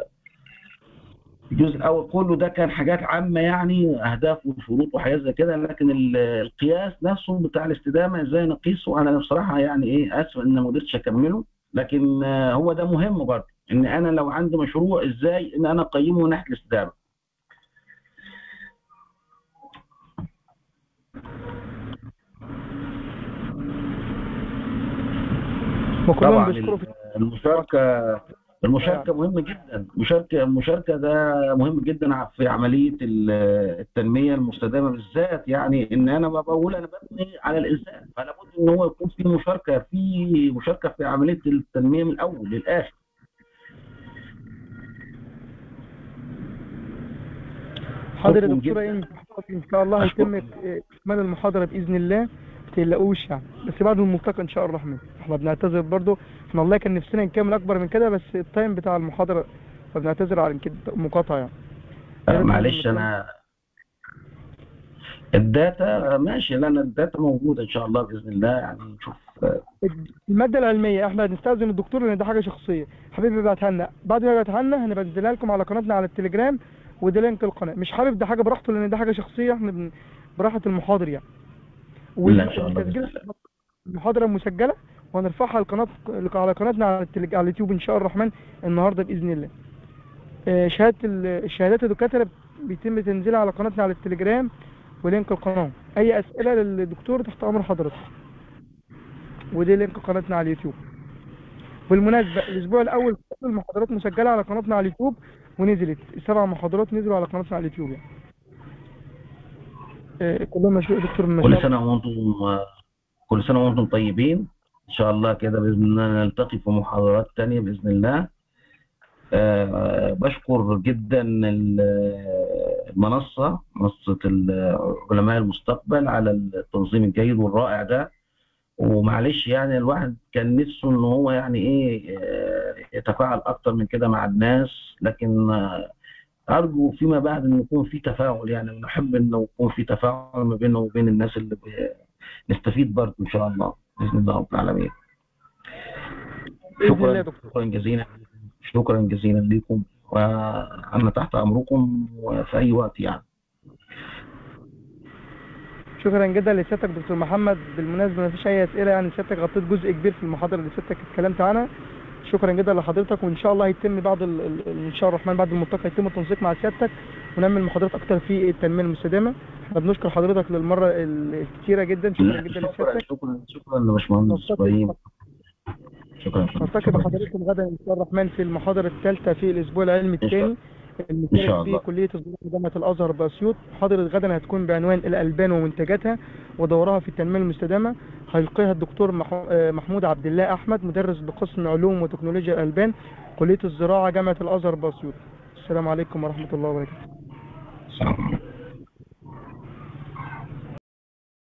الجزء الاول كله ده كان حاجات عامه يعني اهداف وشروط وحاجات زي كده لكن ال- القياس نفسه بتاع الاستدامه ازاي نقيسه انا بصراحه يعني ايه اسف ان ما قدرتش اكمله لكن آه، هو ده مهم برضه ان انا لو عندي مشروع ازاي ان انا اقيمه من ناحيه الاستدامه وكلهم طبعا بيشكروا في المشاركه المشاركه مهمه جدا المشاركه المشاركه ده مهم جدا ع- في عمليه ال- التنميه المستدامه بالذات يعني ان انا بقول انا ببني على الانسان فلا بد ان هو يكون في مشاركه في مشاركه في عمليه التنميه من الاول للاخر حاضر يا شكراً دكتورة جداً. إيه ان شاء الله أشكرك. هيتم اكمال المحاضرة باذن الله ما تقلقوش يعني بس بعد الملتقى ان شاء الله الرحمن احنا بنعتذر برضو احنا والله كان نفسنا نكمل اكبر من كده بس التايم بتاع المحاضرة فبنعتذر على كده مقاطعة يعني يا آه، ريت معلش نعمل انا الداتا ماشي لان الداتا موجوده ان شاء الله باذن الله يعني نشوف آه، المادة العلمية احنا هنستأذن الدكتور لان ده حاجة شخصية حبيبي ابعتها لنا بعد ما يبعتها لنا هنبدلها لكم على قناتنا على التليجرام وده لينك القناة مش حابب ده حاجة براحته لان ده حاجة شخصية احنا بن... براحة المحاضر يعني لا، إن شاء الله والتسجيل بإذن الله. المحاضرة مسجلة وهنرفعها على القناة على قناتنا على, التليج... على اليوتيوب ان شاء الله الرحمن النهاردة بإذن الله آه، شهادة ال- الشهادات الدكاترة بيتم تنزيلها على قناتنا على التليجرام ولينك القناة أي أسئلة للدكتور تحت أمر حضرتك ودي لينك قناتنا على اليوتيوب بالمناسبة الأسبوع الأول كل المحاضرات مسجلة على قناتنا على اليوتيوب ونزلت السبع محاضرات نزلوا على قناتنا على اليوتيوب يعني آه، كلهم مشروع دكتور كل المشروع سنه وانتم كل سنه وانتم طيبين ان شاء الله كده باذن الله نلتقي في محاضرات تانية باذن الله آه، بشكر جدا ال- المنصه منصه ال- علماء المستقبل على التنظيم الجيد والرائع ده ومعلش يعني الواحد كان نفسه ان هو يعني ايه آه، يتفاعل اكتر من كده مع الناس لكن آه، ارجو فيما بعد ان يكون في تفاعل يعني نحب انه يكون في تفاعل ما بينه وبين الناس اللي بي- نستفيد برضه ان شاء الله باذن الله رب العالمين بإذن الله يا شكرا دكتور شكرا جزيلا شكرا جزيلا لكم وأنا تحت أمركم في أي وقت يعني شكرا جدا لسيادتك دكتور محمد بالمناسبه ما فيش اي اسئله يعني سيادتك غطيت جزء كبير في المحاضره اللي سيادتك اتكلمت عنها شكرا جدا لحضرتك وان شاء الله هيتم بعد ال... ال- ان شاء الله الرحمن بعد الملتقى يتم التنسيق مع سيادتك ونعمل محاضرات اكتر في التنميه المستدامه احنا بنشكر حضرتك للمره ال- الكتيره جدا شكرا جدا شكرا لسيادتك شكرا شكرا لباشمهندس إبراهيم شكرا نلتقي شكرا بحضراتكم غدا ان شاء الله الرحمن في المحاضره الثالثه في الاسبوع العلمي إن شاء الثاني إن شاء المشارك الله. في كليه الزراعه جامعه الازهر باسيوط محاضره غدا هتكون بعنوان الالبان ومنتجاتها ودورها في التنميه المستدامه هيلقيها الدكتور مح- آه، محمود عبد الله احمد مدرس بقسم علوم وتكنولوجيا الالبان كليه الزراعه جامعه الازهر باسيوط السلام عليكم ورحمه الله وبركاته السلام عليكم